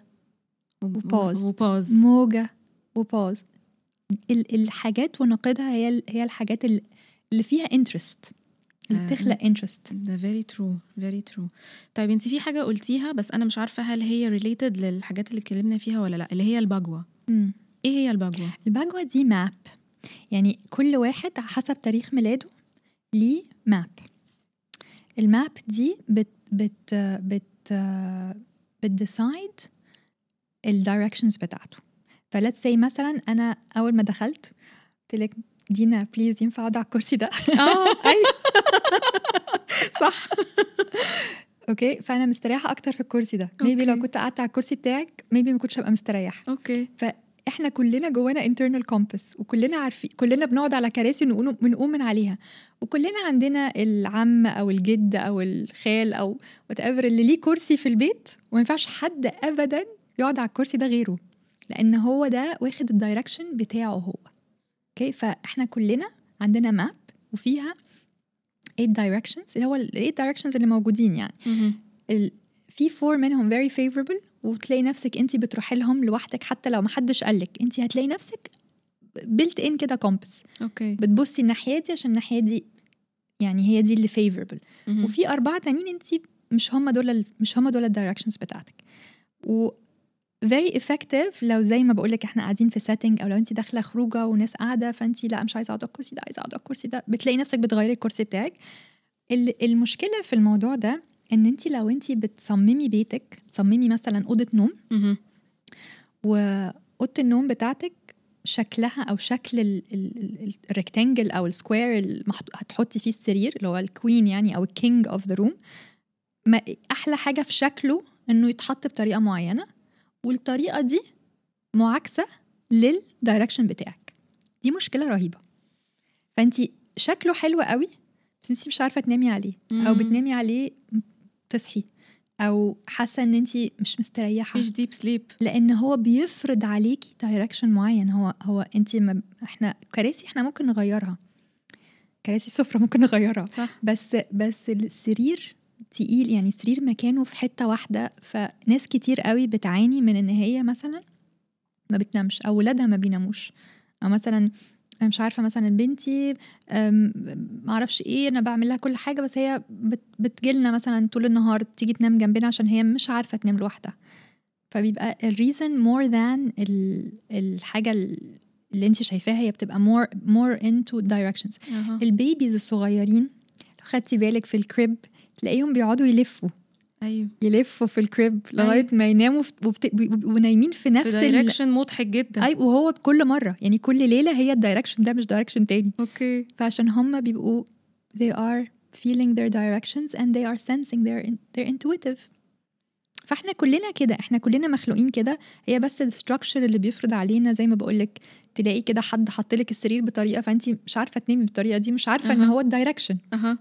وباز. وباز موجه وباز ال- الحاجات ونقيضها هي ال- هي الحاجات ال- اللي فيها انترست اللي آه. بتخلق انترست ده very true very true طيب انت في حاجة قلتيها بس أنا مش عارفة هل هي related للحاجات اللي اتكلمنا فيها ولا لأ اللي هي البجوة ايه هي البجوة؟ الباجوا دي ماب يعني كل واحد حسب تاريخ ميلاده ليه ماب الماب دي بت بت بت بتديسايد الدايركشنز بتاعته فليتس سي مثلا انا اول ما دخلت قلت لك دينا بليز ينفع اقعد على الكرسي ده اه ايوه صح اوكي فانا مستريحه اكتر في الكرسي ده ميبي لو أوكي. كنت قعدت على الكرسي بتاعك ميبي ما كنتش هبقى مستريح اوكي فاحنا كلنا جوانا internal compass وكلنا عارفين كلنا بنقعد على كراسي ونقوم بنقوم من عليها وكلنا عندنا العم او الجد او الخال او وات ايفر اللي ليه كرسي في البيت وما ينفعش حد ابدا يقعد على الكرسي ده غيره لان هو ده واخد الدايركشن بتاعه هو اوكي فاحنا كلنا عندنا ماب وفيها 8 directions اللي هو ال 8 directions اللي موجودين يعني مهم. ال... في فور منهم very favorable وتلاقي نفسك انت بتروحي لهم لوحدك حتى لو ما حدش قالك انت هتلاقي نفسك بيلت ان كده كومبس اوكي بتبصي الناحيه دي عشان الناحيه دي يعني هي دي اللي favorable مهم. وفي اربعه تانيين انت مش هم دول ال- مش هم دول الدايركشنز بتاعتك و very effective لو زي ما بقول لك احنا قاعدين في setting او لو انت داخله خروجه وناس قاعده فانت لا مش عايزه اقعد على الكرسي ده عايزه اقعد على الكرسي ده بتلاقي نفسك بتغيري الكرسي بتاعك ال- المشكله في الموضوع ده ان انت لو انت بتصممي بيتك تصممي مثلا اوضه نوم مهم. واوضه النوم بتاعتك شكلها او شكل ال- ال- ال- الريكتانجل او السكوير اللي محط- هتحطي فيه السرير اللي هو الكوين يعني او الكينج اوف ذا روم ما احلى حاجه في شكله انه يتحط بطريقه معينه والطريقه دي معاكسه للدايركشن بتاعك دي مشكله رهيبه فانت شكله حلو قوي بس انت مش عارفه تنامي عليه او مم. بتنامي عليه تصحي او حاسه ان انت مش مستريحه مفيش ديب سليب لان هو بيفرض عليكي دايركشن معين هو هو انت ما احنا كراسي احنا ممكن نغيرها كراسي سفرة ممكن نغيرها صح بس بس السرير تقيل يعني سرير مكانه في حتة واحدة فناس كتير قوي بتعاني من ان هي مثلا ما بتنامش او ولادها ما بيناموش او مثلا أنا مش عارفه مثلا بنتي أم، معرفش ايه انا بعمل لها كل حاجه بس هي بت بتجيلنا مثلا طول النهار تيجي تنام جنبنا عشان هي مش عارفه تنام لوحدها فبيبقى الريزن مور ذان الحاجه اللي انت شايفاها هي بتبقى more more into directions أها. البيبيز الصغيرين لو خدتي بالك في الكريب تلاقيهم بيقعدوا يلفوا ايوه يلفوا في الكريب لغايه ما يناموا في وبت... ونايمين في في نفس ال... دايركشن مضحك جدا اي وهو بكل مره يعني كل ليله هي الدايركشن ده مش دايركشن تاني اوكي فعشان هم بيبقوا they are feeling their directions and they are sensing their their intuitive فاحنا كلنا كده احنا كلنا مخلوقين كده هي بس الستراكشر اللي بيفرض علينا زي ما بقولك تلاقي كده حد حط لك السرير بطريقه فانت مش عارفه تنامي بالطريقه دي مش عارفه ان أها. هو الدايركشن اها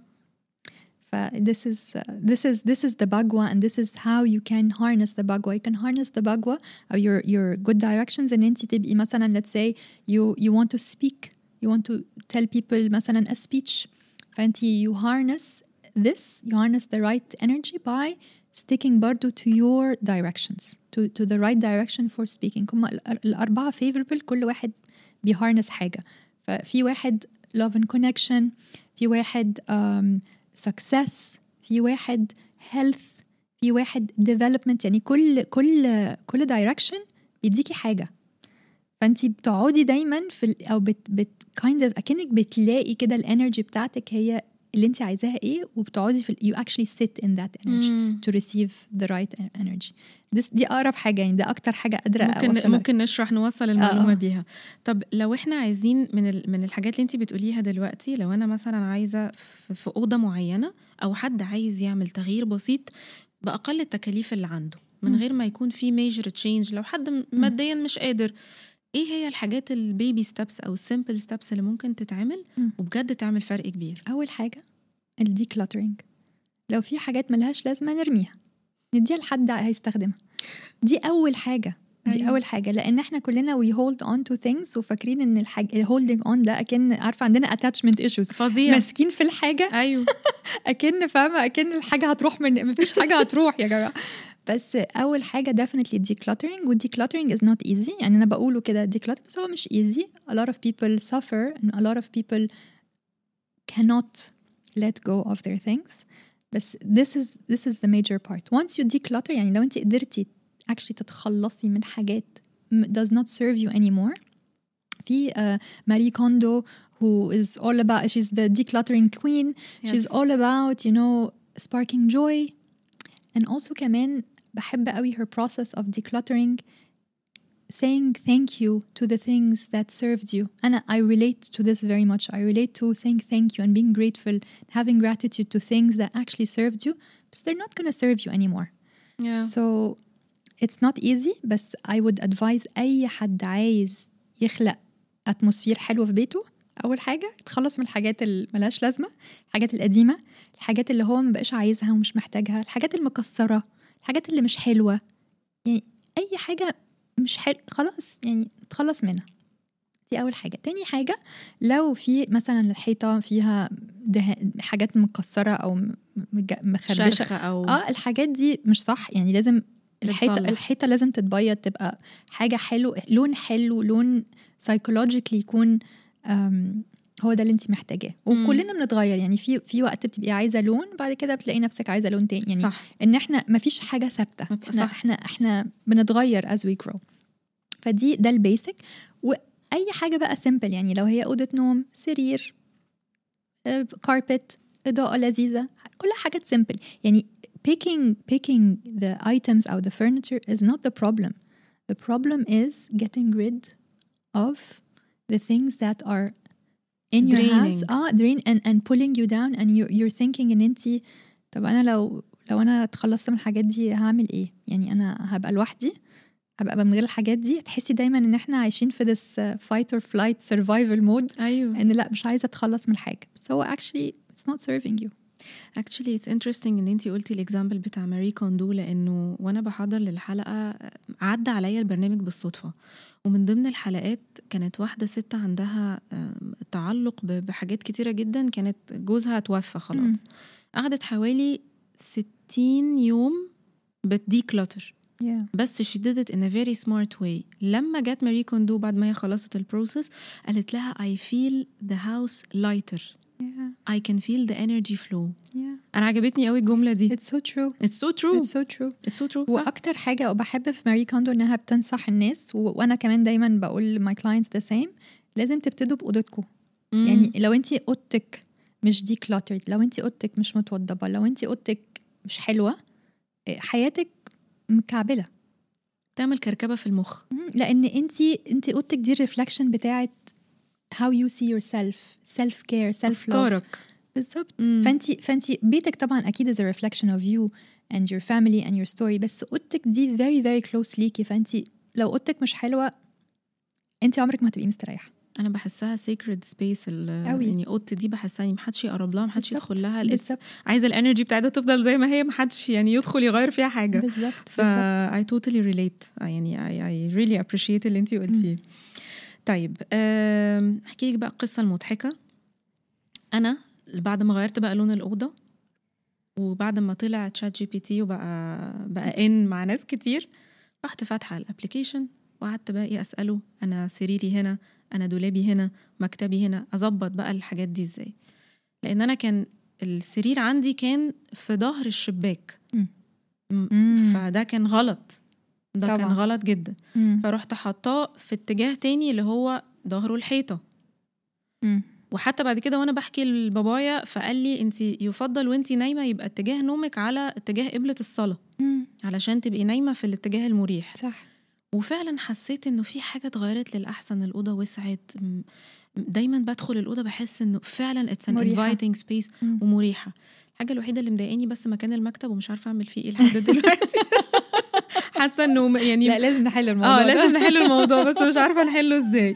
ف this is uh, this is this is the bagua and this is how you can harness the bagua you can harness the bagua or your your good directions ان انت تبقي مثلا let's say you you want to speak you want to tell people مثلا a speech فانت you harness this you harness the right energy by sticking برضو to your directions to to the right direction for speaking هم الأر- الأربعة favorable كل واحد بيهارنس حاجة ففي واحد love and connection في واحد um, success في واحد health في واحد development يعني كل كل كل direction بيديكي حاجة فانت بتقعدي دايما في ال- او بت بت kind of اكنك بتلاقي كده الانرجي بتاعتك هي اللي انت عايزاها ايه وبتقعدي في ال- you actually sit in that energy مم. to receive the right en- energy This دي اقرب حاجه يعني ده اكتر حاجه قادره ممكن أوصلها. ممكن نشرح نوصل المعلومه آه. بيها طب لو احنا عايزين من ال... من الحاجات اللي انت بتقوليها دلوقتي لو انا مثلا عايزه في, في اوضه معينه او حد عايز يعمل تغيير بسيط باقل التكاليف اللي عنده من مم. غير ما يكون في ميجر تشينج لو حد م- ماديا مش قادر ايه هي الحاجات البيبي ستابس او السيمبل ستابس اللي ممكن تتعمل مم. وبجد تعمل فرق كبير اول حاجه الديكلاترينج لو في حاجات ملهاش لازمه نرميها نديها لحد هيستخدمها دي اول حاجه دي أيوة. أيوة. اول حاجه لان احنا كلنا وي هولد اون تو ثينجز وفاكرين ان الحاجه الهولدنج اون ده اكن عارفه عندنا اتاتشمنت ايشوز فظيع ماسكين في الحاجه ايوه اكن فاهمه اكن الحاجه هتروح من مفيش حاجه هتروح يا جماعه بس اول حاجه definitely decluttering والديكلاترينج is not easy يعني انا بقوله كده declutter بس هو مش easy a lot of people suffer and a lot of people cannot let go of their things بس this is this is the major part once you declutter يعني لو انت قدرتي actually تتخلصي من حاجات م- does not serve you anymore في uh, ماري كوندو who is all about she's the decluttering queen she's Yes. all about you know sparking joy and also كمان بحب قوي her process of decluttering saying thank you to the things that served you and I relate to this very much I relate to saying thank you and being grateful having gratitude to things that actually served you but they're not going to serve you anymore Yeah. so it's not easy بس I would advise أي حد عايز يخلق اتموسفير حلو في بيته أول حاجة يتخلص من الحاجات اللي ملهاش لازمة الحاجات القديمة الحاجات اللي هو مبقاش عايزها ومش محتاجها الحاجات المكسرة الحاجات اللي مش حلوة يعني أي حاجة مش حلو خلاص يعني تخلص منها دي أول حاجة تاني حاجة لو في مثلا الحيطة فيها ده حاجات مكسرة أو م- مج- مخربشة شرخة أو اه الحاجات دي مش صح يعني لازم الحيطه تتصلح. الحيطه لازم تتبيض تبقى حاجه حلو لون حلو لون سايكولوجيكلي يكون أم، هو ده اللي انت محتاجاه مم. وكلنا بنتغير يعني في في وقت بتبقي عايزه لون بعد كده بتلاقي نفسك عايزه لون تاني يعني صح ان احنا ما فيش حاجه ثابته مب- احنا صح. احنا احنا بنتغير as we grow فدي ده البيسك واي حاجه بقى سيمبل يعني لو هي اوضه نوم سرير كاربت اضاءه لذيذه كلها حاجات سيمبل يعني picking picking the items or the furniture is not the problem the problem is getting rid of the things that are in your house Draining. اه drain and, and pulling you down and you're, you're thinking ان انت طب انا لو لو انا اتخلصت من الحاجات دي هعمل ايه يعني انا هبقى لوحدي هبقى من غير الحاجات دي تحسي دايما ان احنا عايشين في this uh, fight or flight survival mode أيوه ان لا مش عايزه اتخلص من حاجه بس هو actually it's not serving you actually it's interesting ان انتي قلتي الاكزامبل بتاع ماري كوندو لانه وانا بحضر للحلقه عدى عليا البرنامج بالصدفه ومن ضمن الحلقات كانت واحده ست عندها آم، تعلق ب- بحاجات كتيره جدا كانت جوزها توفى خلاص مم. قعدت حوالي 60 يوم بتديكلتر yeah بس she did it in a very smart way لما جت ماري كوندو بعد ما هي خلصت البروسيس قالت لها I feel the house lighter yeah I can feel the energy flow yeah انا عجبتني قوي الجمله دي it's so true It's so true. it's so true It's so true. صح؟ واكتر حاجه وبحب في ماري كوندو انها بتنصح الناس و... وانا كمان دايما بقول my clients the same لازم تبتدوا باوضتكم مم. يعني لو انت اوضتك مش دي cluttered لو انت اوضتك مش متوضبه لو انت اوضتك مش حلوه إيه، حياتك مكعبله تعمل كركبه في المخ مم، لان انت انت اوضتك دي الريفلكشن بتاعت how you see yourself self care self love افكارك بالظبط مم. فانت فانت بيتك طبعا اكيد is a reflection of you and your family and your story بس اوضتك دي very very close ليكي فانت لو اوضتك مش حلوه انت عمرك ما هتبقي مستريحه انا بحسها sacred space ال- أوي. يعني اوضتي دي بحسها يعني محدش يقرب لها محدش بالظبط، يدخل لها الاسم بالظبط عايزه الانرجي بتاعتها تفضل زي ما هي محدش يعني يدخل يغير فيها حاجه بالظبط ف بالظبط I totally relate يعني I, I really appreciate اللي انتي قلتيه طيب أم، احكي لك بقى القصه المضحكه انا بعد ما غيرت بقى لون الاوضه وبعد ما طلع تشات جي بي تي وبقى بقى ان مع ناس كتير رحت فاتحه الابلكيشن وقعدت بقى ايه اساله انا سريري هنا انا دولابي هنا مكتبي هنا اظبط بقى الحاجات دي ازاي لان انا كان السرير عندي كان في ظهر الشباك مم. م- مم. فده كان غلط ده طبعاً. كان غلط جدا مم. فرحت حاطاه في اتجاه تاني اللي هو ظهره الحيطه مم. وحتى بعد كده وانا بحكي لبابايا فقال لي انت يفضل وانت نايمه يبقى اتجاه نومك على اتجاه قبله الصلاه مم. علشان تبقي نايمه في الاتجاه المريح صح وفعلا حسيت انه في حاجه اتغيرت للاحسن الاوضه وسعت م- دايما بدخل الاوضه بحس انه فعلا اتس ان مريحة. انفايتنج سبيس مم. ومريحه الحاجه الوحيده اللي مضايقاني بس مكان المكتب ومش عارفه اعمل فيه ايه لحد دلوقتي حاسه انه م- يعني لا لازم نحل الموضوع اه ده. لازم نحل الموضوع بس مش عارفه نحله ازاي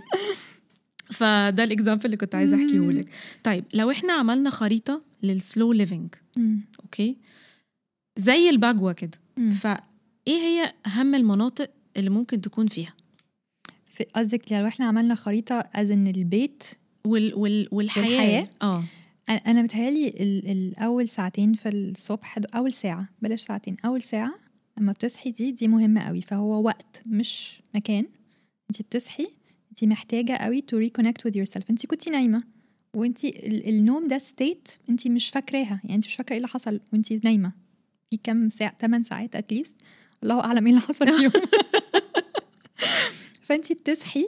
فده الاكزامبل اللي كنت عايزه احكيه لك طيب لو احنا عملنا خريطه للسلو ليفنج مم. اوكي زي البجوه كده مم. فايه هي اهم المناطق اللي ممكن تكون فيها في- قصدك لو احنا عملنا خريطه از ان البيت وال وال والحياه والحياة؟ اه أنا- انا متهيالي ال- الاول ساعتين في الصبح د- اول ساعه بلاش ساعتين اول ساعه لما بتصحي دي دي مهمه قوي فهو وقت مش مكان انت بتصحي انت محتاجه قوي to reconnect with yourself انت كنتي نايمه وانت ال- النوم ده ستيت انت مش فاكراها يعني انت مش فاكره ايه اللي حصل وانت نايمه في كام ساعه 8 ساعات اتليست الله اعلم ايه اللي حصل فيهم فانت بتصحي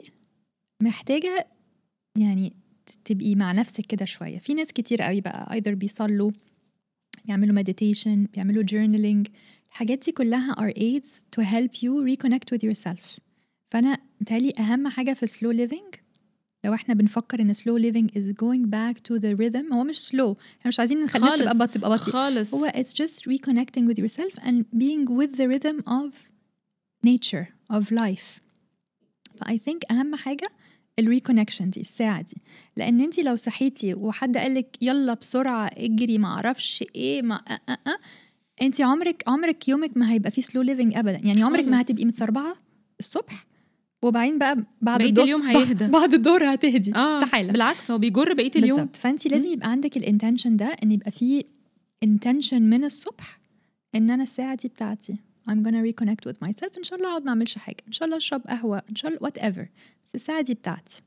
محتاجه يعني ت- تبقي مع نفسك كده شويه في ناس كتير قوي بقى either بيصلوا بيعملوا meditation بيعملوا journaling الحاجات دي كلها are aids to help you reconnect with yourself فانا متهيألي اهم حاجه في slow living لو احنا بنفكر ان slow living is going back to the rhythm هو مش slow احنا مش عايزين نخليها خالص. تبقى بط- تبقى بطيء خالص هو it's just reconnecting with yourself and being with the rhythm of nature of life ف I think أهم حاجة الريكونكشن دي الساعة دي لأن انت لو صحيتي وحد قالك يلا بسرعة اجري ما اعرفش ايه ما أه أه أه انت عمرك عمرك يومك ما هيبقى فيه سلو ليفنج ابدا يعني عمرك ما خالص. هتبقي متسربعة الصبح وبعدين بقى بعد بقية الظهر- اليوم هيهدى. بعد الظهر هتهدي اه استحالة بالعكس هو بيجر بقيه اليوم بالظبط فانت لازم يبقى عندك الانتنشن ده ان يبقى فيه intention من الصبح ان انا الساعه دي بتاعتي I'm gonna reconnect with myself ان شاء الله اقعد ما اعملش حاجه ان شاء الله اشرب قهوه ان شاء الله whatever بس الساعه دي بتاعتي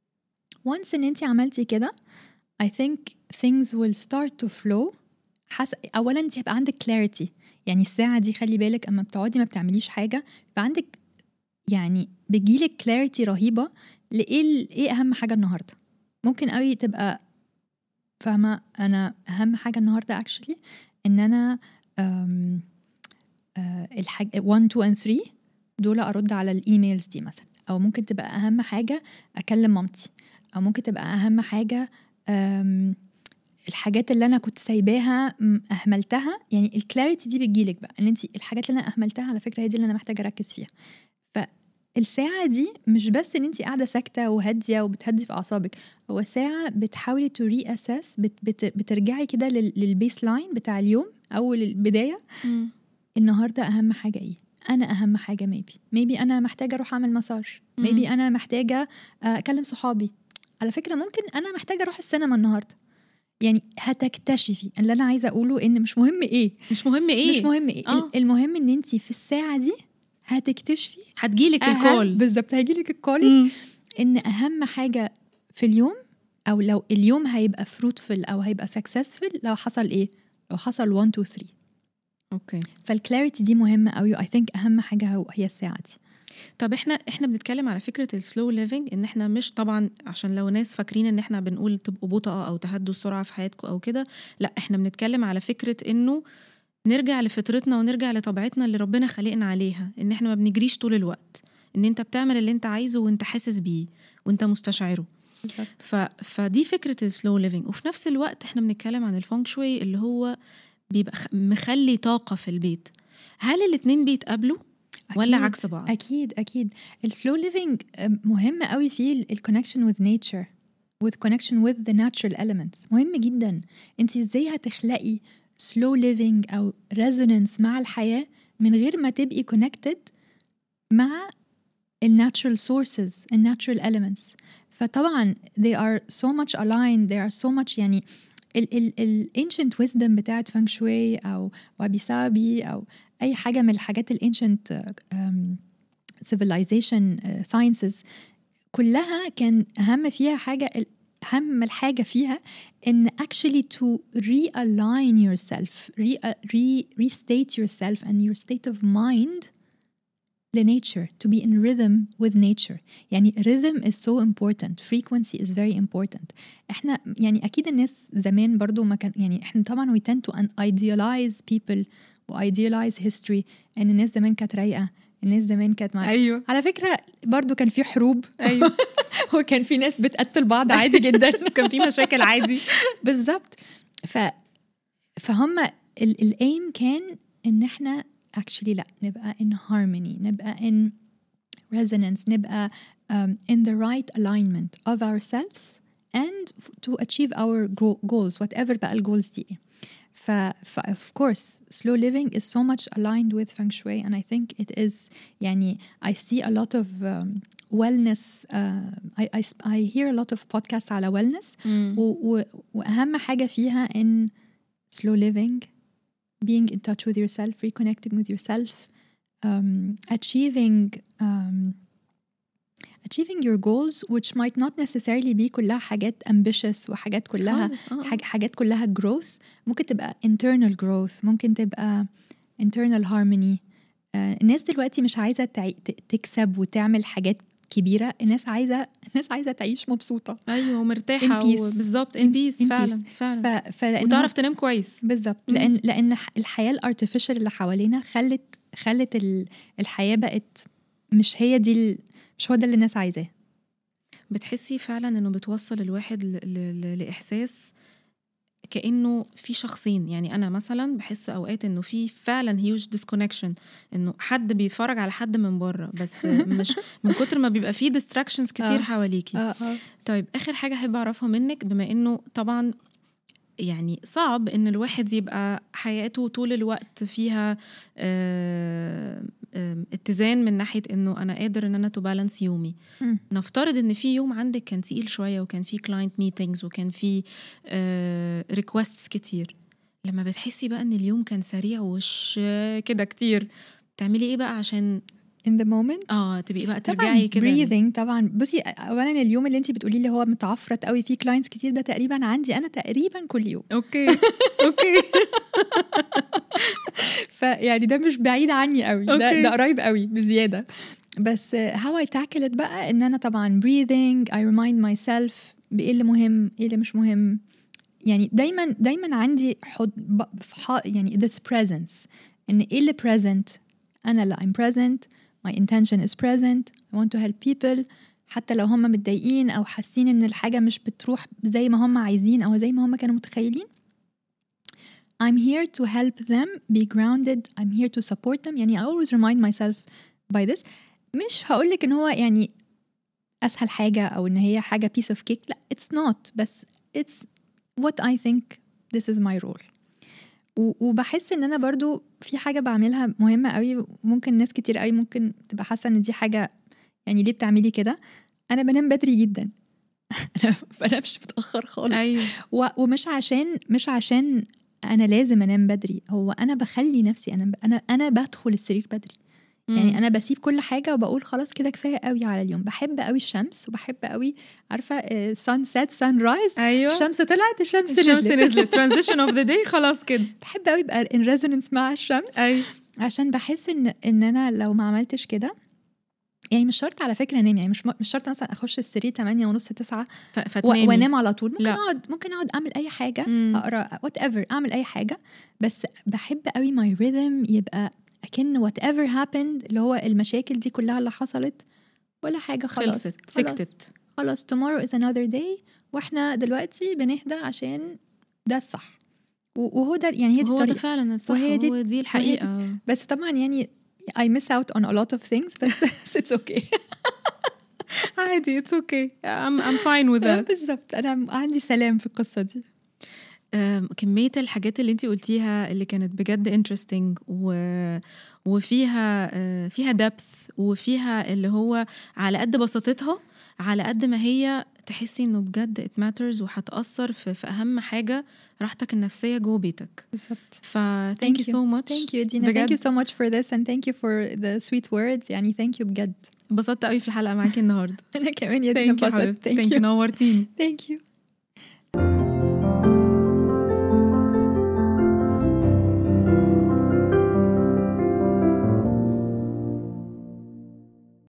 once ان انت عملتي كده I think things will start to flow حس... اولا انت هيبقى عندك clarity يعني الساعه دي خلي بالك اما بتقعدي ما بتعمليش حاجه يبقى عندك يعني بيجيلك clarity رهيبه لايه ال- ايه اهم حاجه النهارده ممكن قوي تبقى فاهمه انا اهم حاجه النهارده actually ان انا أم آه، الحاج 1 2 and 3 دول ارد على الايميلز دي مثلا او ممكن تبقى اهم حاجه اكلم مامتي او ممكن تبقى اهم حاجه أم، الحاجات اللي انا كنت سايباها م، اهملتها يعني الكلاريتي دي بتجيلك بقى ان انت الحاجات اللي انا اهملتها على فكره هي دي اللي انا محتاجه اركز فيها فالساعه دي مش بس ان انت قاعده ساكته وهاديه وبتهدي في اعصابك هو ساعه بتحاولي تو ري اساس بت بت بترجعي كده لل- للبيس لاين بتاع اليوم او البدايه مم. النهارده اهم حاجه ايه انا اهم حاجه ميبي ميبي انا محتاجه اروح اعمل مساج مم. ميبي انا محتاجه آه، اكلم صحابي على فكره ممكن انا محتاجه اروح السينما النهارده يعني هتكتشفي اللي انا عايزه اقوله ان مش مهم ايه مش مهم ايه مش مهم ايه آه. المهم ان انت في الساعه دي هتكتشفي هتجيلك أهم- الكول بالظبط هيجيلك الكول مم. ان اهم حاجه في اليوم او لو اليوم هيبقى فروتفul او هيبقى سكسسفul لو حصل ايه لو حصل 1 2 3 اوكي فالكلاريتي دي مهمه قوي اي ثينك اهم حاجه هو هي الساعه دي طب احنا احنا بنتكلم على فكره السلو ليفنج ان احنا مش طبعا عشان لو ناس فاكرين ان احنا بنقول تبقوا بطئة او تهدوا السرعه في حياتكم او كده لا احنا بنتكلم على فكره انه نرجع لفطرتنا ونرجع لطبيعتنا اللي ربنا خلقنا عليها ان احنا ما بنجريش طول الوقت ان انت بتعمل اللي انت عايزه وانت حاسس بيه وانت مستشعره ف... فدي فكره السلو ليفنج وفي نفس الوقت احنا بنتكلم عن الفونك شوي اللي هو بيبقى خ- مخلي طاقه في البيت هل الاتنين بيتقابلوا ولا أكيد، عكس بعض؟ اكيد اكيد السلو ليفنج مهم قوي فيه الكونكشن with nature with connection with the natural elements مهم جدا انت ازاي هتخلقي slow living او resonance مع الحياه من غير ما تبقي connected مع الناتشرال sources الناتشرال elements فطبعا they are so much aligned they are so much يعني ال ال ال ancient wisdom بتاعت فانغ شوي او وابي سابي او اي حاجه من الحاجات ال ancient um, civilization uh, sciences كلها كان اهم فيها حاجه ال- اهم الحاجه فيها ان actually to realign yourself re, re, restate yourself and your state of mind لnature to be in rhythm with nature يعني rhythm is so important frequency is very important احنا يعني اكيد الناس زمان برضو ما كان يعني احنا طبعا we tend to un- idealize people و idealize history ان الناس زمان كانت رايقه الناس زمان كانت مع ايوه على فكره برضو كان في حروب ايوه وكان في ناس بتقتل بعض عادي جدا كان في مشاكل عادي بالظبط ف فهم الايم كان ان احنا actually لا نبقى in harmony نبقى in resonance نبقى um, in the right alignment of ourselves and f- to achieve our gro- goals whatever بقى الجولز دي إيه. ف, ف of course slow living is so much aligned with feng shui and I think it is يعني I see a lot of um, wellness uh, I, I, sp- I hear a lot of podcasts على wellness و, و, واهم حاجه فيها ان slow living being in touch with yourself reconnecting with yourself um, achieving um, achieving your goals which might not necessarily be كلها حاجات ambitious وحاجات كلها خالص، آه. حاج- حاجات كلها growth ممكن تبقى internal growth ممكن تبقى internal harmony آه، الناس دلوقتي مش عايزة تعي- ت- تكسب وتعمل حاجات كبيرة الناس عايزة الناس عايزة تعيش مبسوطة ايوه In ومرتاحه peace. بالظبط In- ان بيس in فعلا peace. فعلا ف... فلأن وتعرف تنام كويس بالظبط مم. لان لان ح- الحياه الارتفيشال اللي حوالينا خلت خلت ال- الحياه بقت مش هي دي ال- مش هو ده اللي الناس عايزاه بتحسي فعلا انه بتوصل الواحد ل... ل... ل... لاحساس كانه في شخصين يعني انا مثلا بحس اوقات انه في فعلا هيوج ديسكونكشن انه حد بيتفرج على حد من بره بس مش من كتر ما بيبقى فيه ديستراكشنز كتير آه. حواليكي اه اه طيب اخر حاجه احب اعرفها منك بما انه طبعا يعني صعب ان الواحد يبقى حياته طول الوقت فيها آه، آه، اتزان من ناحيه انه انا قادر ان انا تو بالانس يومي مم. نفترض ان في يوم عندك كان تقيل شويه وكان في كلاينت ميتينجز وكان في ريكوستس كتير لما بتحسي بقى ان اليوم كان سريع وش كده كتير تعملي ايه بقى عشان in the moment اه تبقي بقى طبعا ترجعي كده لل- breathing طبعا بصي اولا اليوم اللي انت بتقولي اللي هو متعفرت قوي فيه كلاينتس كتير ده تقريبا عندي انا تقريبا كل يوم اوكي اوكي فيعني ده مش بعيد عني قوي ده أوكي. ده قريب قوي بزياده بس how I tackle it بقى ان انا طبعا breathing I remind myself بايه اللي مهم ايه اللي مش مهم يعني دايما دايما عندي حد ب- في ح- يعني this presence ان ايه اللي present انا اللي I'm present my intention is present I want to help people حتى لو هم متضايقين او حاسين ان الحاجه مش بتروح زي ما هم عايزين او زي ما هم كانوا متخيلين I'm here to help them be grounded I'm here to support them يعني I always remind myself by this مش هقولك ان هو يعني اسهل حاجه او ان هي حاجه piece of cake لا it's not بس it's what I think this is my role و- وبحس ان انا برضو في حاجه بعملها مهمه قوي ممكن ناس كتير قوي ممكن تبقى حاسه ان دي حاجه يعني ليه بتعملي كده انا بنام بدري جدا انا بنامش متاخر خالص ايوه و- ومش عشان مش عشان انا لازم انام بدري هو انا بخلي نفسي انا انا انا بدخل السرير بدري يعني انا بسيب كل حاجه وبقول خلاص كده كفايه قوي على اليوم بحب قوي الشمس وبحب قوي عارفه سان سيت سان رايز ايوه الشمس طلعت الشمس, الشمس نزلت نزلت ترانزيشن اوف ذا داي خلاص كده بحب قوي ابقى ان ريزونانس مع الشمس ايوه عشان بحس ان ان انا لو ما عملتش كده يعني مش شرط على فكره انام يعني مش مش شرط مثلا اخش السرير 8 ونص 9 ف- و- فتنامي وانام على طول ممكن لا. اقعد ممكن اقعد اعمل اي حاجه مم. اقرا وات ايفر اعمل اي حاجه بس بحب قوي ماي ريذم يبقى اكن وات ايفر هابند اللي هو المشاكل دي كلها اللي حصلت ولا حاجه خلاص خلصت خلاص سكتت خلاص tomorrow is another day واحنا دلوقتي بنهدى عشان ده الصح و- وهو ده يعني هي دي هو ده الطريقه فعلا الصح وهي دي- هو دي الحقيقه بس طبعا يعني I miss out on a lot of things بس it's okay عادي اتس اوكي I'm I'm fine with that بالظبط انا عندي سلام في القصه دي أم، كمية الحاجات اللي انتي قلتيها اللي كانت بجد انترستنج و... وفيها آه، فيها دبث وفيها اللي هو على قد بساطتها على قد ما هي تحسي انه بجد it matters وهتأثر في, في أهم حاجة راحتك النفسية جوه بيتك بالظبط ف thank you so much Thank you Dina thank بجد. you so much for this and thank you for the sweet words يعني thank you بجد انبسطت قوي في الحلقة معاكي النهاردة أنا كمان يا thank دينا you انبسطت حبيبتي thank thank you you نورتيني thank you